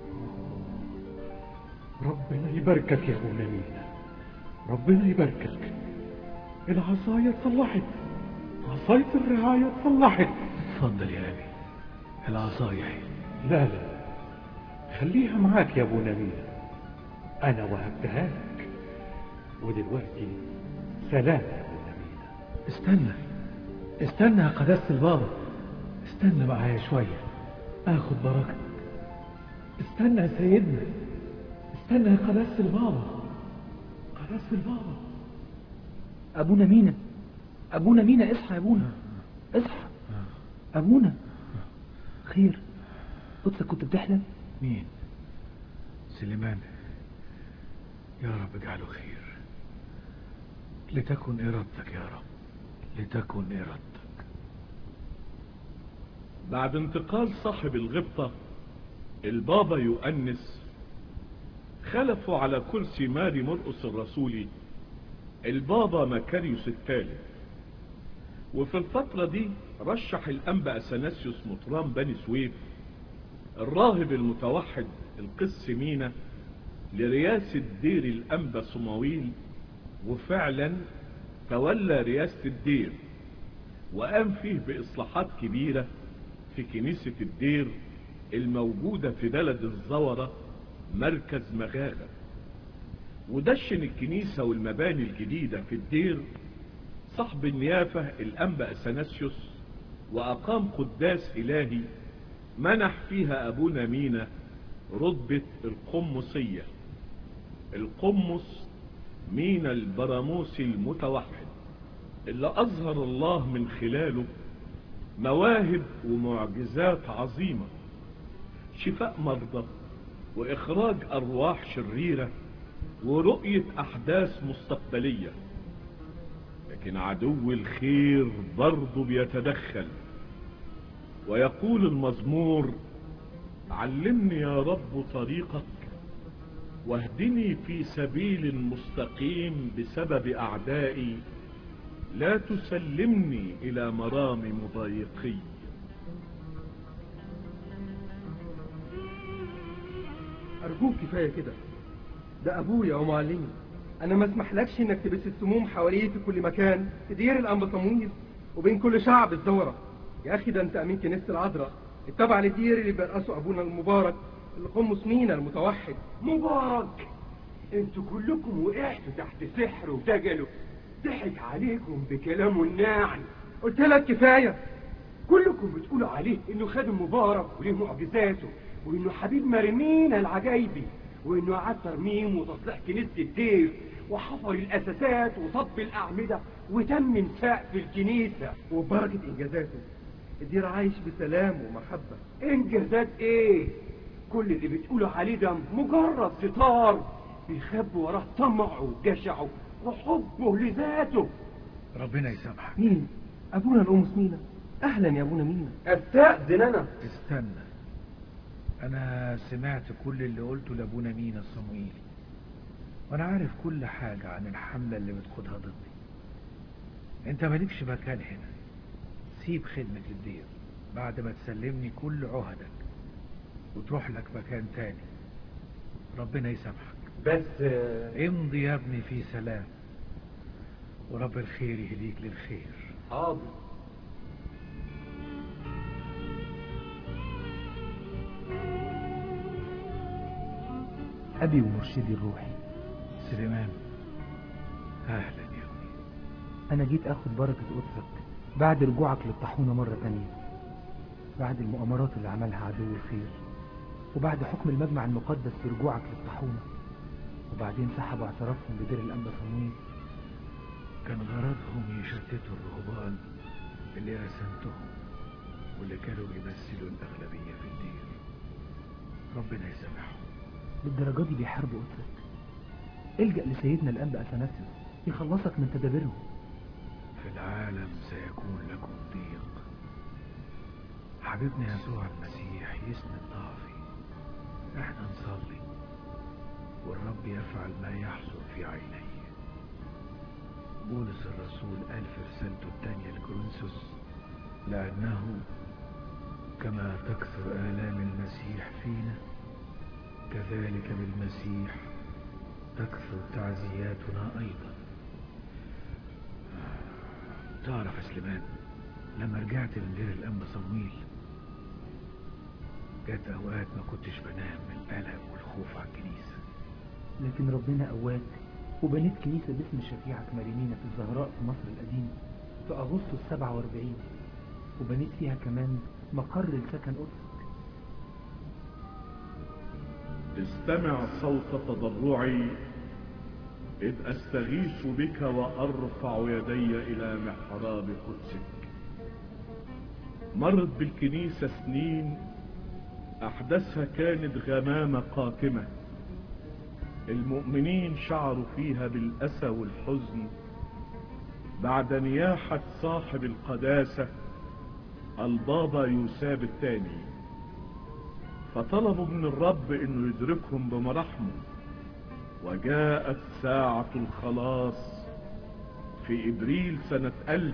ربنا يباركك يا ابونا مينا ربنا يباركك العصاية اتصلحت عصاية الرعاية اتصلحت اتفضل يا أبي العصاية هي لا لا خليها معاك يا ابونا مينا انا وهبتها لك ودلوقتي سلام يا ابونا مينا استنى استنى يا قداسة البابا استنى معايا شوية اخد بركتك استنى يا سيدنا استنى يا قداسة البابا قداسة البابا أبونا مينا أبونا مينا اصحى يا أبونا اصحى أبونا خير قلت كنت بتحلم مين سليمان يا رب اجعله خير لتكن إرادتك يا رب لتكن إرادتك بعد انتقال صاحب الغبطة البابا يؤنس خلفوا على كرسي ماري مرقس الرسولي البابا مكاريوس الثالث وفي الفترة دي رشح الأنبا أثناسيوس مطران بني سويف الراهب المتوحد القس مينا لرئاسة دير الأنبا صماويل وفعلا تولى رئاسة الدير وقام فيه بإصلاحات كبيرة في كنيسة الدير الموجودة في بلد الزورة مركز مغاغة ودشن الكنيسة والمباني الجديدة في الدير صاحب النيافة الأنبا أثناسيوس وأقام قداس إلهي منح فيها أبونا مينا رتبة القمصية القمص مينا البراموسي المتوحد اللي أظهر الله من خلاله مواهب ومعجزات عظيمة شفاء مرضى وإخراج أرواح شريرة ورؤية أحداث مستقبلية لكن عدو الخير برضه بيتدخل ويقول المزمور علمني يا رب طريقك واهدني في سبيل مستقيم بسبب أعدائي لا تسلمني إلى مرام مضايقي أرجوك كفاية كده ده أبويا ومعلمي أنا ما اسمحلكش إنك تبث السموم حواليه في كل مكان في دير الأنبا صمويل وبين كل شعب الدورة يا أخي ده أنت أمين كنيسة العذراء التابع للدير اللي بيرأسه أبونا المبارك القمص مينا المتوحد مبارك انتوا كلكم وقعتوا تحت سحر ودجلوا ضحك عليكم بكلامه الناعم قلت لك كفاية كلكم بتقولوا عليه انه خادم مبارك وليه معجزاته وانه حبيب مرمينا العجايبي وانه اعاد ترميم وتصليح كنيسه الدير وحفر الاساسات وصب الاعمده وتمم سقف الكنيسه وبركه انجازاته الدير عايش بسلام ومحبه انجازات ايه كل اللي بتقولوا عليه ده مجرد ستار بيخبي وراه طمعه وجشعه وحبه لذاته ربنا يسامحك مين ابونا القمص مينا اهلا يا ابونا مينا استاذن انا استنى انا سمعت كل اللي قلته لابونا مينا الصموئيلي وانا عارف كل حاجة عن الحملة اللي بتخدها ضدي انت مالكش مكان هنا سيب خدمة الدير بعد ما تسلمني كل عهدك وتروح لك مكان تاني ربنا يسامحك بس امضي يا ابني في سلام ورب الخير يهديك للخير حاضر أبي ومرشدي الروحي سليمان أهلا يا ابني أنا جيت أخد بركة قدسك بعد رجوعك للطاحونة مرة تانية بعد المؤامرات اللي عملها عدو الخير وبعد حكم المجمع المقدس برجوعك للطاحونة وبعدين سحبوا اعترافهم بدير الأنبا صمويل كان غرضهم يشتتوا الرهبان اللي رسمتهم واللي كانوا بيمثلوا الأغلبية في الدير ربنا يسامحهم للدرجة دي بيحاربوا قدسك الجأ لسيدنا الأنبا أثناسيوس يخلصك من تدابيرهم في العالم سيكون لكم ضيق حبيبنا يسوع المسيح يسند ضعفي احنا نصلي والرب يفعل ما يحصل في عينيه بولس الرسول قال في رسالته الثانية لكورنثوس لأنه كما تكثر آلام المسيح فينا كذلك بالمسيح تكثر تعزياتنا أيضا تعرف يا سليمان لما رجعت من دير الأنبا صمويل جت أوقات ما كنتش بنام من القلق والخوف على الكنيسة لكن ربنا قواك وبنيت كنيسة باسم شفيعك مريمينا في الزهراء في مصر القديمة في أغسطس 47 وبنيت فيها كمان مقر لسكن قدسك استمع صوت تضرعي إذ أستغيث بك وأرفع يدي إلى محراب قدسك مرت بالكنيسة سنين أحداثها كانت غمامة قاتمة المؤمنين شعروا فيها بالأسى والحزن بعد نياحة صاحب القداسة البابا يوساب الثاني فطلبوا من الرب انه يدركهم بمراحمه وجاءت ساعة الخلاص في ابريل سنة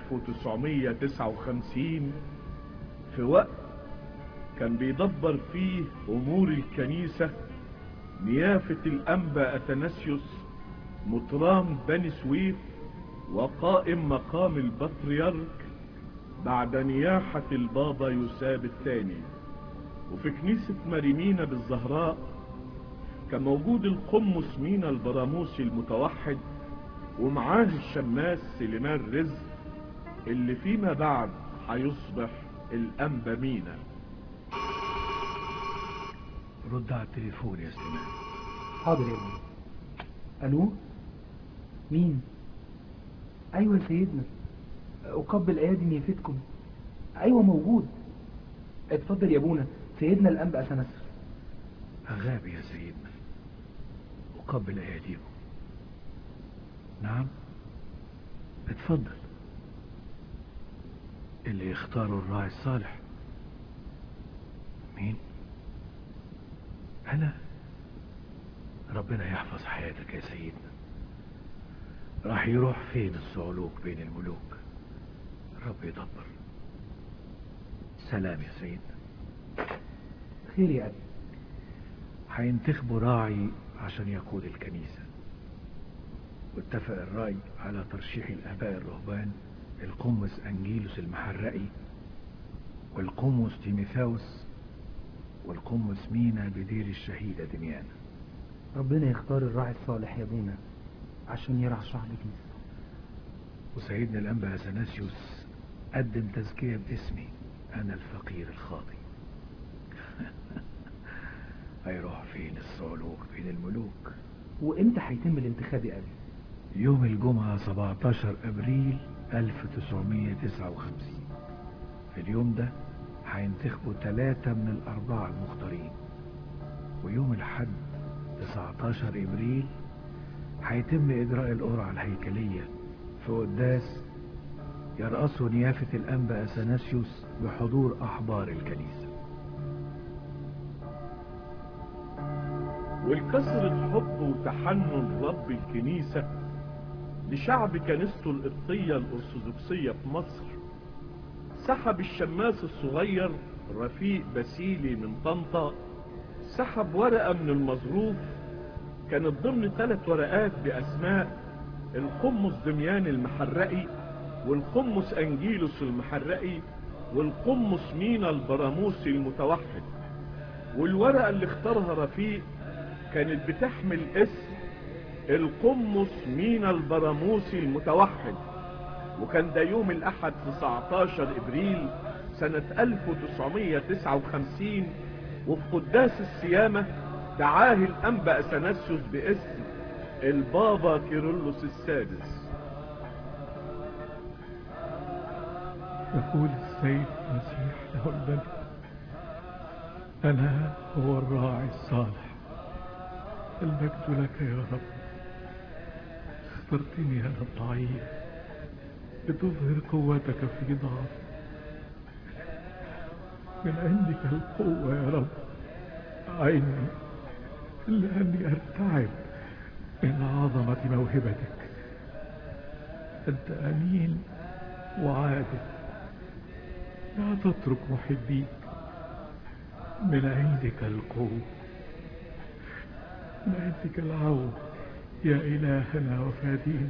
1959 في وقت كان بيدبر فيه امور الكنيسة نيافة الانبا اثناسيوس مطران بني سويف وقائم مقام البطريرك بعد نياحة البابا يوساب الثاني وفي كنيسة مريمينا بالزهراء كان موجود القمص مينا البراموسي المتوحد ومعاه الشماس سليمان رزق اللي فيما بعد هيصبح الأنبا مينا رد على التليفون يا سليمان حاضر يا ابني ألو مين أيوة يا سيدنا أقبل أيادي نيافتكم أيوة موجود اتفضل يا ابونا سيدنا الأنبا أثناسيوس أغاب يا سيدنا أقبل أيديكم نعم اتفضل اللي يختاروا الراعي الصالح مين أنا ربنا يحفظ حياتك يا سيدنا راح يروح فين الصعلوك بين الملوك رب يدبر سلام يا سيدنا خير يا أبي هينتخبوا راعي عشان يقود الكنيسة واتفق الرأي على ترشيح الآباء الرهبان القمص أنجيلوس المحرقي والقمص تيميثاوس والقمص مينا بدير الشهيدة دميانا ربنا يختار الراعي الصالح يا ابونا عشان يرعى شعب كنيسة وسيدنا الأنبا أثناسيوس قدم تزكية باسمي أنا الفقير الخاطي هيروح فين الصعلوك بين الملوك وامتى هيتم الانتخاب يا أبي يوم الجمعة 17 أبريل 1959 في اليوم ده هينتخبوا ثلاثة من الأربعة المختارين ويوم الحد 19 إبريل هيتم إجراء القرعة الهيكلية في قداس يرأسه نيافة الأنبا أثناسيوس بحضور أحبار الكنيسة والكسرة حب وتحنن رب الكنيسة لشعب كنيسته القبطية الأرثوذكسية في مصر سحب الشماس الصغير رفيق بسيلي من طنطا سحب ورقة من المظروف كانت ضمن ثلاث ورقات بأسماء القمص دميان المحرقي والقمص انجيلوس المحرقي والقمص مينا البراموسي المتوحد والورقة اللي اختارها رفيق كانت بتحمل اسم القمص مينا البراموسي المتوحد وكان ده يوم الاحد 19 ابريل سنة 1959 وفي قداس السيامة دعاه الانبا اثناسيوس باسم البابا كيرلس السادس يقول السيد المسيح له المجد أنا هو الراعي الصالح المجد لك يا رب اخترتني أنا الضعيف لتظهر قوتك في ضعفي من عندك القوة يا رب عيني لأني أرتعب من عظمة موهبتك أنت أمين وعادل لا تترك محبيك من عندك القوة من عندك العون يا إلهنا وفادينا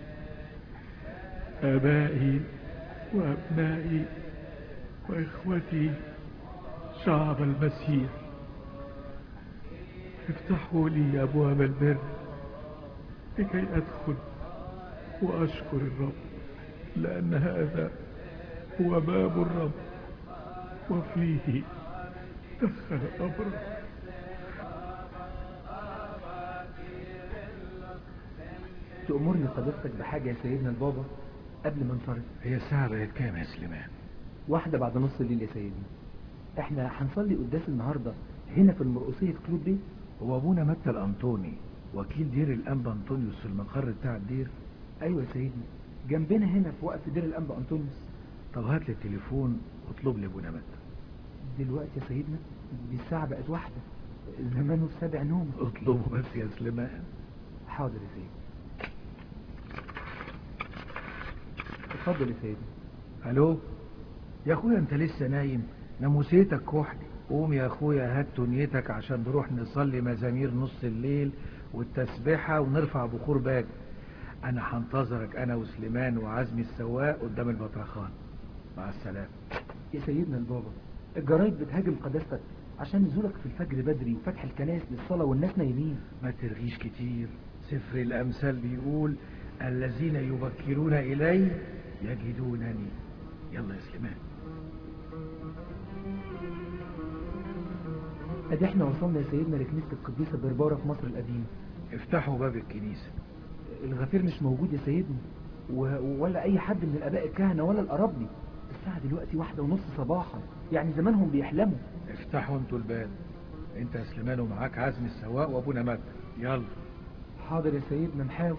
آبائي وأبنائي وإخوتي شعب المسيح افتحوا لي أبواب البر لكي أدخل وأشكر الرب لأن هذا هو باب الرب وفيه دخل أبرار تأمرني قداستك بحاجة يا سيدنا البابا قبل ما انصرف هي الساعة بقت كام يا سليمان واحدة بعد نص الليل يا سيدنا احنا هنصلي قداس النهاردة هنا في المرقصية في كلوب بيه هو ابونا متى الانطوني وكيل دير الانبا انطونيوس في المقر بتاع الدير ايوه يا سيدنا جنبنا هنا في وقف دير الانبا انطونيوس طب هات لي التليفون واطلب لي ابونا متى دلوقتي يا سيدنا دي الساعة بقت واحدة زمانه في سابع نوم اطلبه بس يا سليمان حاضر يا سيدنا اتفضل يا سيدنا الو يا اخويا انت لسه نايم ناموسيتك كحلي قوم يا اخويا هات دنيتك عشان نروح نصلي مزامير نص الليل والتسبيحة ونرفع بخور باج انا هنتظرك انا وسليمان وعزمي السواق قدام البطرخان مع السلامة يا سيدنا البابا الجرايد بتهاجم قداستك عشان نزولك في الفجر بدري وفتح الكنائس للصلاة والناس نايمين ما ترغيش كتير سفر الامثال بيقول الذين يبكرون الي يجدونني يلا يا سليمان ادي احنا وصلنا يا سيدنا لكنيسة القديسة بربارة في مصر القديمة افتحوا باب الكنيسة الغفير مش موجود يا سيدنا و... ولا اي حد من الاباء الكهنة ولا القرابني الساعة دلوقتي واحدة ونص صباحا يعني زمانهم بيحلموا افتحوا انتوا الباب انت يا سليمان ومعاك عزم السواق وابونا مات يلا حاضر يا سيدنا نحاول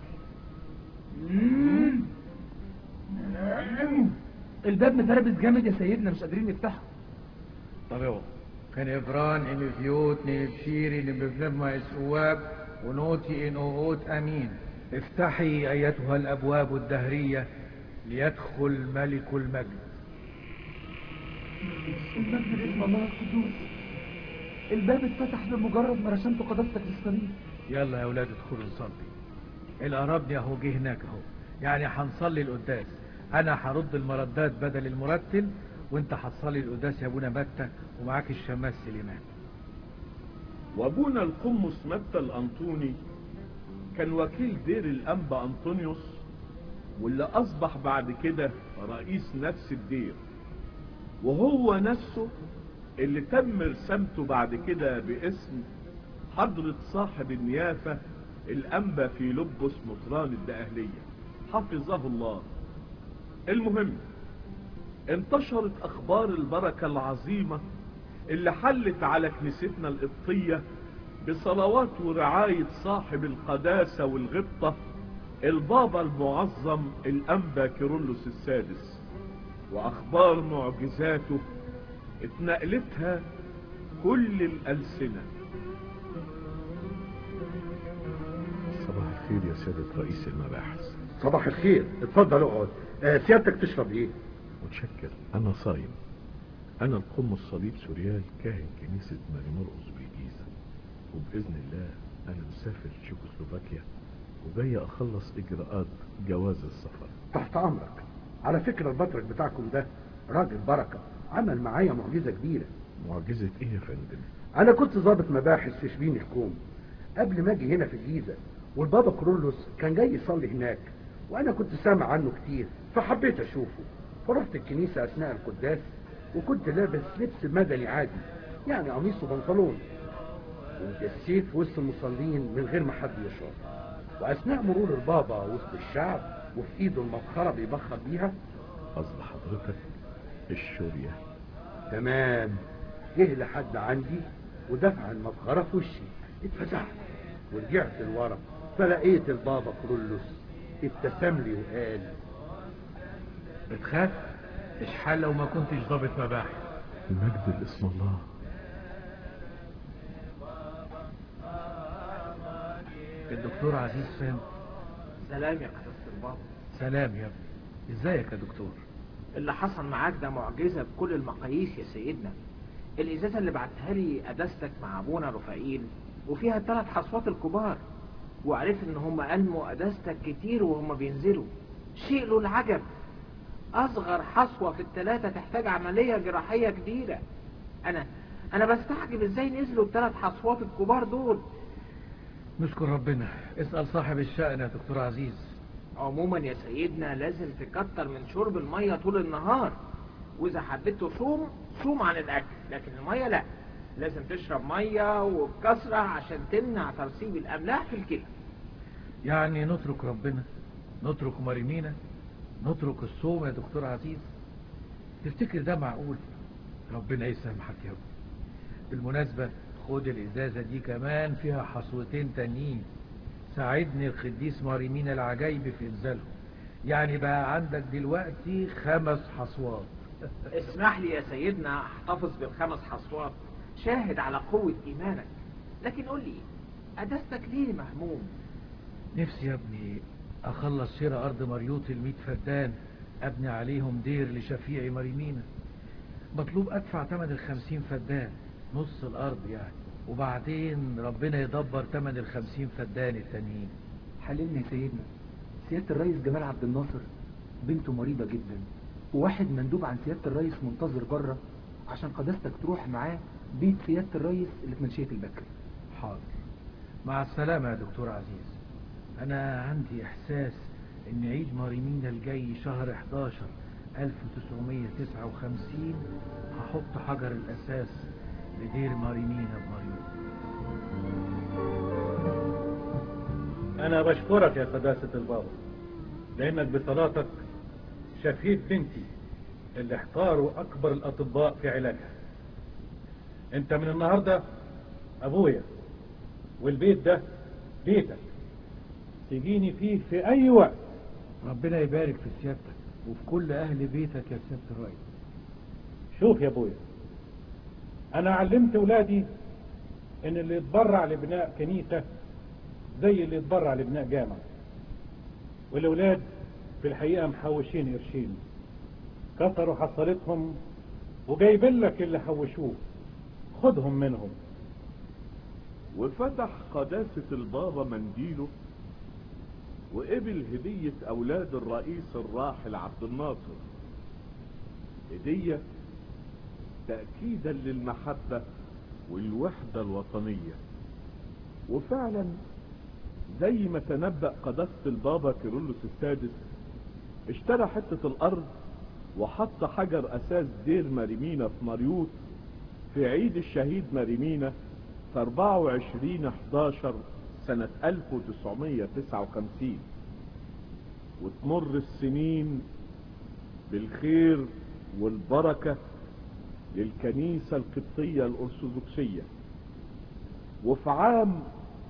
الباب متربس جامد يا سيدنا مش قادرين نفتحه طب اهو كان افران ام فيوت نبشيري نبفلما اسواب ونوتي ان اوت امين افتحي ايتها الابواب الدهرية ليدخل ملك المجد المجد باسم الله القدوس الباب اتفتح بمجرد ما رشمت قداستك للصليب يلا يا اولاد ادخلوا نصلي القرابني اهو جه هناك اهو يعني هنصلي القداس انا هرد المردات بدل المرتل وانت هتصلي القداس يا ابونا متى ومعاك الشماس سليمان وابونا القمص متى الانطوني كان وكيل دير الانبا انطونيوس واللي اصبح بعد كده رئيس نفس الدير وهو نفسه اللي تم رسامته بعد كده باسم حضرة صاحب النيافة الانبا في لبس مطران الدقهلية حفظه الله المهم انتشرت اخبار البركة العظيمة اللي حلت على كنيستنا القبطية بصلوات ورعاية صاحب القداسة والغبطة البابا المعظم الانبا كيرلس السادس واخبار معجزاته اتنقلتها كل الالسنة صباح الخير يا سيادة رئيس المباحث صباح الخير اتفضل اقعد آه، سيادتك تشرب ايه متشكر أنا صايم أنا القم الصليب سوريال كاهن كنيسة ماري مرقس بالجيزة وبإذن الله أنا مسافر تشيكوسلوفاكيا وجاي اخلص اجراءات جواز السفر تحت امرك على فكرة البطرك بتاعكم ده راجل بركة عمل معايا معجزة كبيرة معجزة ايه يا فندم انا كنت ضابط مباحث في شبين الكوم قبل ما اجي هنا في الجيزة والبابا كرولوس كان جاي يصلي هناك وانا كنت سامع عنه كتير فحبيت اشوفه فرحت الكنيسة اثناء القداس وكنت لابس لبس مدني عادي يعني قميص وبنطلون وجسيت في وسط المصلين من غير ما حد يشعر واثناء مرور البابا وسط الشعب وفي ايده المبخرة بيبخر بيها قصد حضرتك الشورية تمام جه لحد عندي ودفع المبخرة في وشي اتفزعت ورجعت لورا فلقيت البابا كرولوس ابتسم لي وقال بتخاف اشحال لو ما كنتش ضابط مباحث المجد لاسم الله الدكتور عزيز فين سلام يا قداسة البابا سلام يا ابني ازيك يا دكتور اللي حصل معاك ده معجزة بكل المقاييس يا سيدنا الإزازة اللي بعتها لي قداستك مع أبونا رفائيل وفيها الثلاث حصوات الكبار وعرفت إن هم أنموا قداستك كتير وهم بينزلوا شيء له العجب أصغر حصوة في الثلاثة تحتاج عملية جراحية كبيرة أنا أنا بستعجب إزاي نزلوا الثلاث حصوات الكبار دول نشكر ربنا اسأل صاحب الشأن يا دكتور عزيز عموما يا سيدنا لازم تكتر من شرب المية طول النهار واذا حبيت تصوم صوم عن الاكل لكن المية لا لازم تشرب مية وبكثرة عشان تمنع ترسيب الاملاح في الكلى يعني نترك ربنا نترك مريمينا نترك الصوم يا دكتور عزيز تفتكر ده معقول ربنا يسامحك يا ابني بالمناسبة خد الازازة دي كمان فيها حصوتين تانيين ساعدني القديس ماريمين العجايب في انزالهم يعني بقى عندك دلوقتي خمس حصوات اسمح لي يا سيدنا احتفظ بالخمس حصوات شاهد على قوة ايمانك لكن قول لي قداستك ليه مهموم نفسي يا ابني اخلص شراء ارض مريوط الميت فدان ابني عليهم دير لشفيعي مريمينا مطلوب ادفع تمن الخمسين فدان نص الارض يعني وبعدين ربنا يدبر تمن الخمسين فدان التانيين حللنا يا سيدنا سيادة الرئيس جمال عبد الناصر بنته مريضة جدا وواحد مندوب عن سيادة الرئيس منتظر بره عشان قداستك تروح معاه بيت سيادة الرئيس اللي في منشية البكري حاضر مع السلامة يا دكتور عزيز أنا عندي إحساس إن عيد ماريمينا الجاي شهر 11 1959 هحط حجر الأساس لدير ماريمينا بمريوط أنا بشكرك يا قداسة البابا لأنك بصلاتك شفيت بنتي اللي احتاروا أكبر الأطباء في علاجها أنت من النهاردة أبويا والبيت ده بيتك تجيني فيه في أي وقت ربنا يبارك في سيادتك وفي كل أهل بيتك يا سيادة الرئيس شوف يا أبويا أنا علمت ولادي إن اللي يتبرع لبناء كنيسة زي اللي يتبرع لبناء جامع والأولاد في الحقيقة محوشين قرشين كسروا حصلتهم وجايبين لك اللي حوشوه خدهم منهم وفتح قداسة البابا منديله وقبل هدية أولاد الرئيس الراحل عبد الناصر هدية تأكيدا للمحبة والوحدة الوطنية وفعلا زي ما تنبأ قداسة البابا كيرلس السادس اشترى حتة الأرض وحط حجر أساس دير مريمينا في مريوط في عيد الشهيد مريمينا في 24 11 سنة 1959 وتمر السنين بالخير والبركة للكنيسة القبطية الأرثوذكسية وفي عام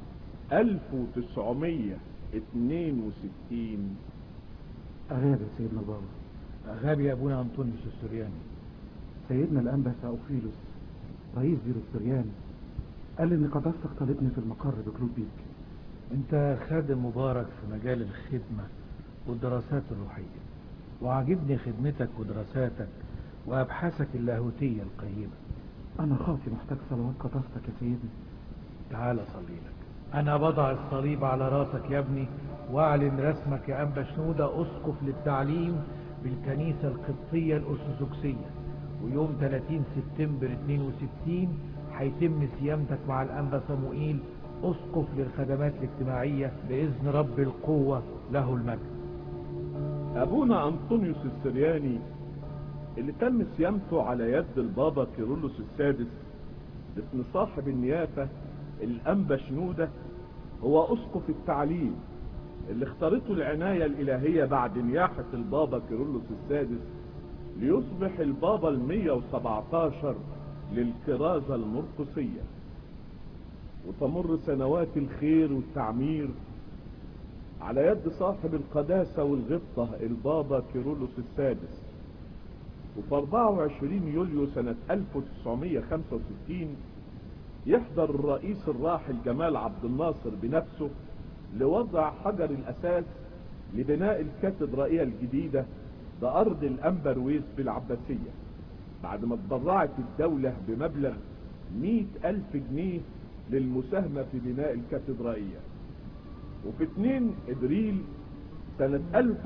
1962 أغاب يا سيدنا بابا أغاب يا أبونا أنطونيوس السورياني سيدنا الأنبا سأوفيلوس رئيس دير السريان قال إن قداستك طالبني في المقر بكلوب بيك أنت خادم مبارك في مجال الخدمة والدراسات الروحية وعجبني خدمتك ودراساتك وأبحاثك اللاهوتية القيمة أنا خاطي محتاج صلوات قداستك يا سيدنا تعال صلي لك أنا بضع الصليب على راسك يا ابني وأعلن رسمك يا أنبا شنودة أسقف للتعليم بالكنيسة القبطية الأرثوذكسية ويوم 30 سبتمبر 62 هيتم صيامتك مع الأنبا صموئيل أسقف للخدمات الاجتماعية بإذن رب القوة له المجد أبونا أنطونيوس السرياني اللي تم صيامته على يد البابا كيرلس السادس باسم صاحب النيافة الأنبا شنودة هو أسقف التعليم اللي اختارته العناية الإلهية بعد نياحة البابا كيرلس السادس ليصبح البابا المية وسبعتاشر للكرازة المرقسية وتمر سنوات الخير والتعمير على يد صاحب القداسة والغبطة البابا كيرلس السادس وفي 24 يوليو سنة 1965 يحضر الرئيس الراحل جمال عبد الناصر بنفسه لوضع حجر الأساس لبناء الكاتدرائية الجديدة بأرض الأنبرويس بالعباسية بعد ما اتبرعت الدولة بمبلغ مئة ألف جنيه للمساهمة في بناء الكاتدرائية وفي 2 ابريل سنة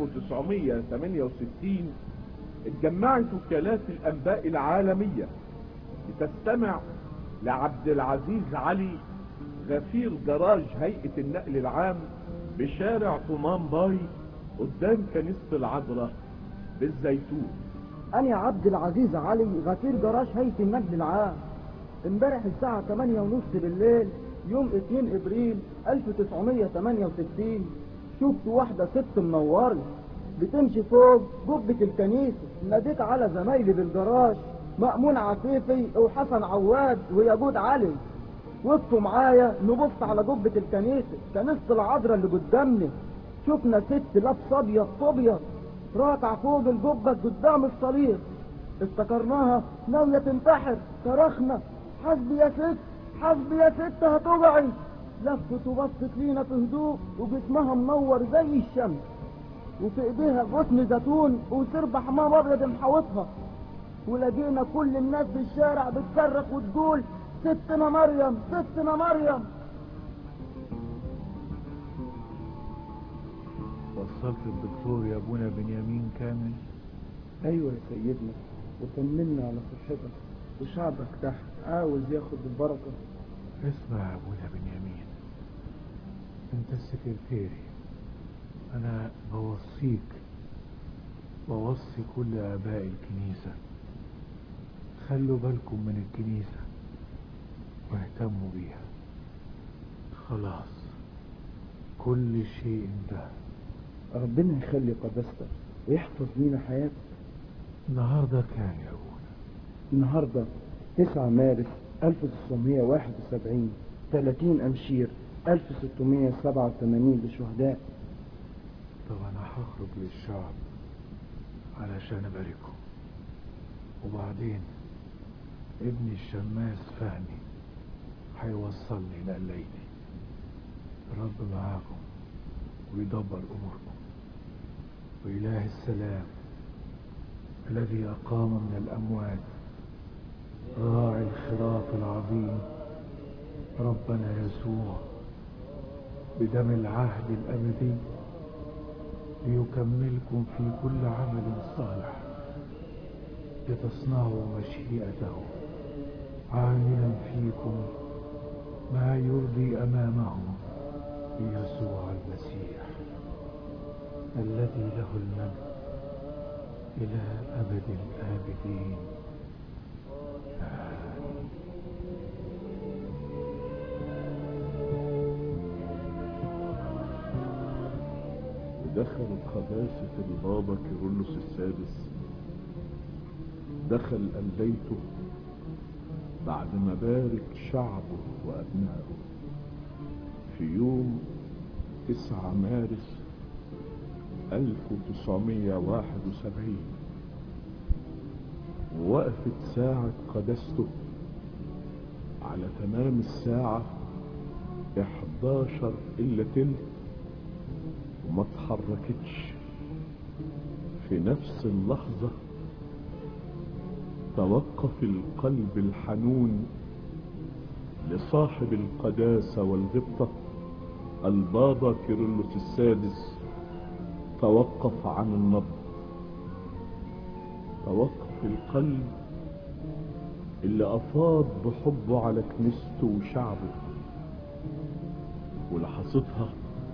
1968 اتجمعت وكالات الانباء العالمية لتستمع لعبد العزيز علي غفير جراج هيئة النقل العام بشارع طمان باي قدام كنيسة العذراء بالزيتون أنا عبد العزيز علي غفير جراج هيئة النقل العام امبارح الساعة 8 ونص بالليل يوم 2 ابريل 1968 شفت واحدة ست منورة بتمشي فوق قبة الكنيسة ناديت على زمايلي بالجراج مأمون عفيفي وحسن عواد ويجود علي وقفوا معايا نبص على قبة الكنيسة كنيسة العذراء اللي قدامنا شفنا ست لابسة ابيض ابيض راكع فوق القبة قدام الصليب افتكرناها ناوية تنتحر صرخنا حسبي يا ست حسبي يا ست هتقعي لفت وبصت لينا في هدوء وجسمها منور زي الشمس وفي ايديها غصن زيتون وسرب حمام ابيض محوطها ولقينا كل الناس في الشارع بتصرخ وتقول ستنا مريم ستنا مريم وصلت الدكتور يا ابونا بنيامين كامل ايوه يا سيدنا وطمنا على صحتك وشعبك تحت عاوز ياخد البركه اسمع يا ابونا بنيامين انت السكرتيري انا بوصيك بوصي كل اباء الكنيسة خلوا بالكم من الكنيسة واهتموا بيها خلاص كل شيء انتهى ربنا يخلي قداستك ويحفظ لينا حياتك النهارده كام يا ابونا النهارده 9 مارس 1971 30 أمشير 1687 للشهداء طب انا هخرج للشعب علشان اباركهم وبعدين ابني الشماس فهمي هيوصلني لقليتي الرب معاكم ويدبر اموركم واله السلام الذي اقام من الاموات راعي الخراف العظيم ربنا يسوع بدم العهد الابدي ليكملكم في كل عمل صالح لتصنعوا مشيئته عاملا فيكم ما يرضي امامه بيسوع المسيح الذي له المجد الى ابد الابدين آمين ودخل قداسة البابا كيرلس السادس دخل ألبيته بعد ما بارك شعبه وأبنائه في يوم 9 مارس 1971 ووقفت ساعة قداسته على تمام الساعة 11 إلا تلت وما اتحركتش في نفس اللحظة توقف القلب الحنون لصاحب القداسة والغبطة البابا كيرلس السادس توقف عن النبض توقف القلب اللي أفاض بحبه على كنيسته وشعبه ولحظتها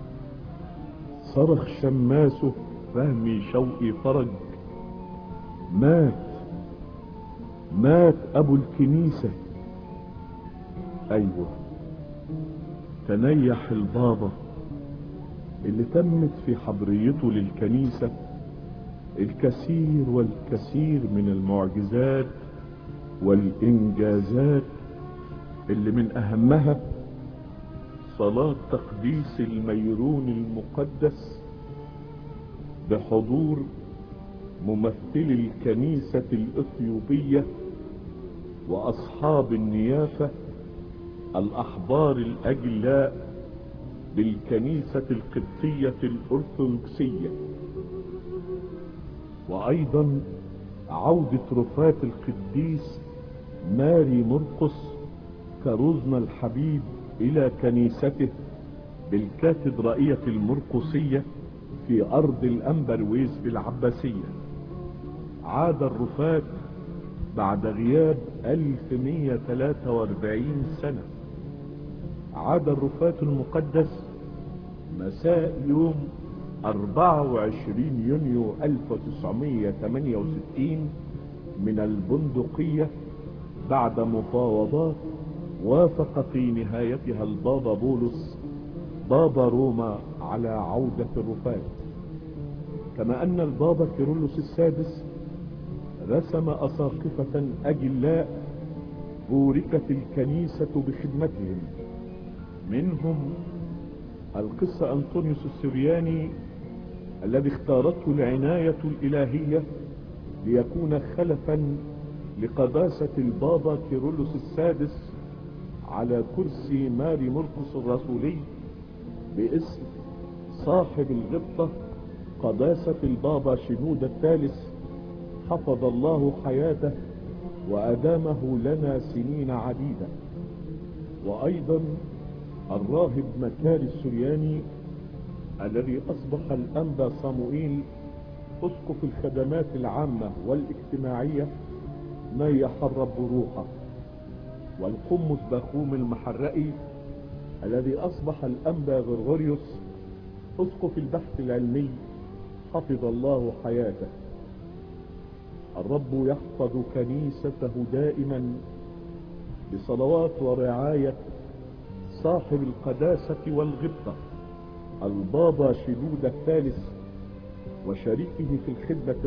صرخ شماسه فهمي شوقي فرج مات مات أبو الكنيسة أيوه تنيح البابا اللي تمت في حضريته للكنيسة الكثير والكثير من المعجزات والإنجازات اللي من أهمها صلاة تقديس الميرون المقدس بحضور ممثلي الكنيسة الإثيوبية وأصحاب النيافة الأحبار الأجلاء بالكنيسة القبطية الأرثوذكسية وأيضا عودة رفاة القديس ماري مرقس كرزنا الحبيب إلى كنيسته بالكاتدرائية المرقسية في أرض الأنبرويز بالعباسية عاد الرفات بعد غياب 1143 سنة عاد الرفات المقدس مساء يوم 24 يونيو 1968 من البندقية بعد مفاوضات وافق في نهايتها البابا بولس بابا روما على عودة الرفات كما أن البابا كيرلس السادس رسم أساقفة أجلاء بوركت الكنيسة بخدمتهم منهم القس أنطونيوس السرياني الذي اختارته العناية الإلهية ليكون خلفا لقداسة البابا كيرلس السادس على كرسي ماري مرقس الرسولي باسم صاحب الغبطة قداسة البابا شنود الثالث حفظ الله حياته وأدامه لنا سنين عديدة وأيضا الراهب مكاري السرياني الذي أصبح الأنبا صموئيل أسقف الخدمات العامة والاجتماعية نيح الرب روحه والقمص باخوم المحرقي الذي أصبح الأنبا غرغوريوس أسقف البحث العلمي حفظ الله حياته الرب يحفظ كنيسته دائما بصلوات ورعاية صاحب القداسة والغبطة البابا شنود الثالث وشريكه في الخدمة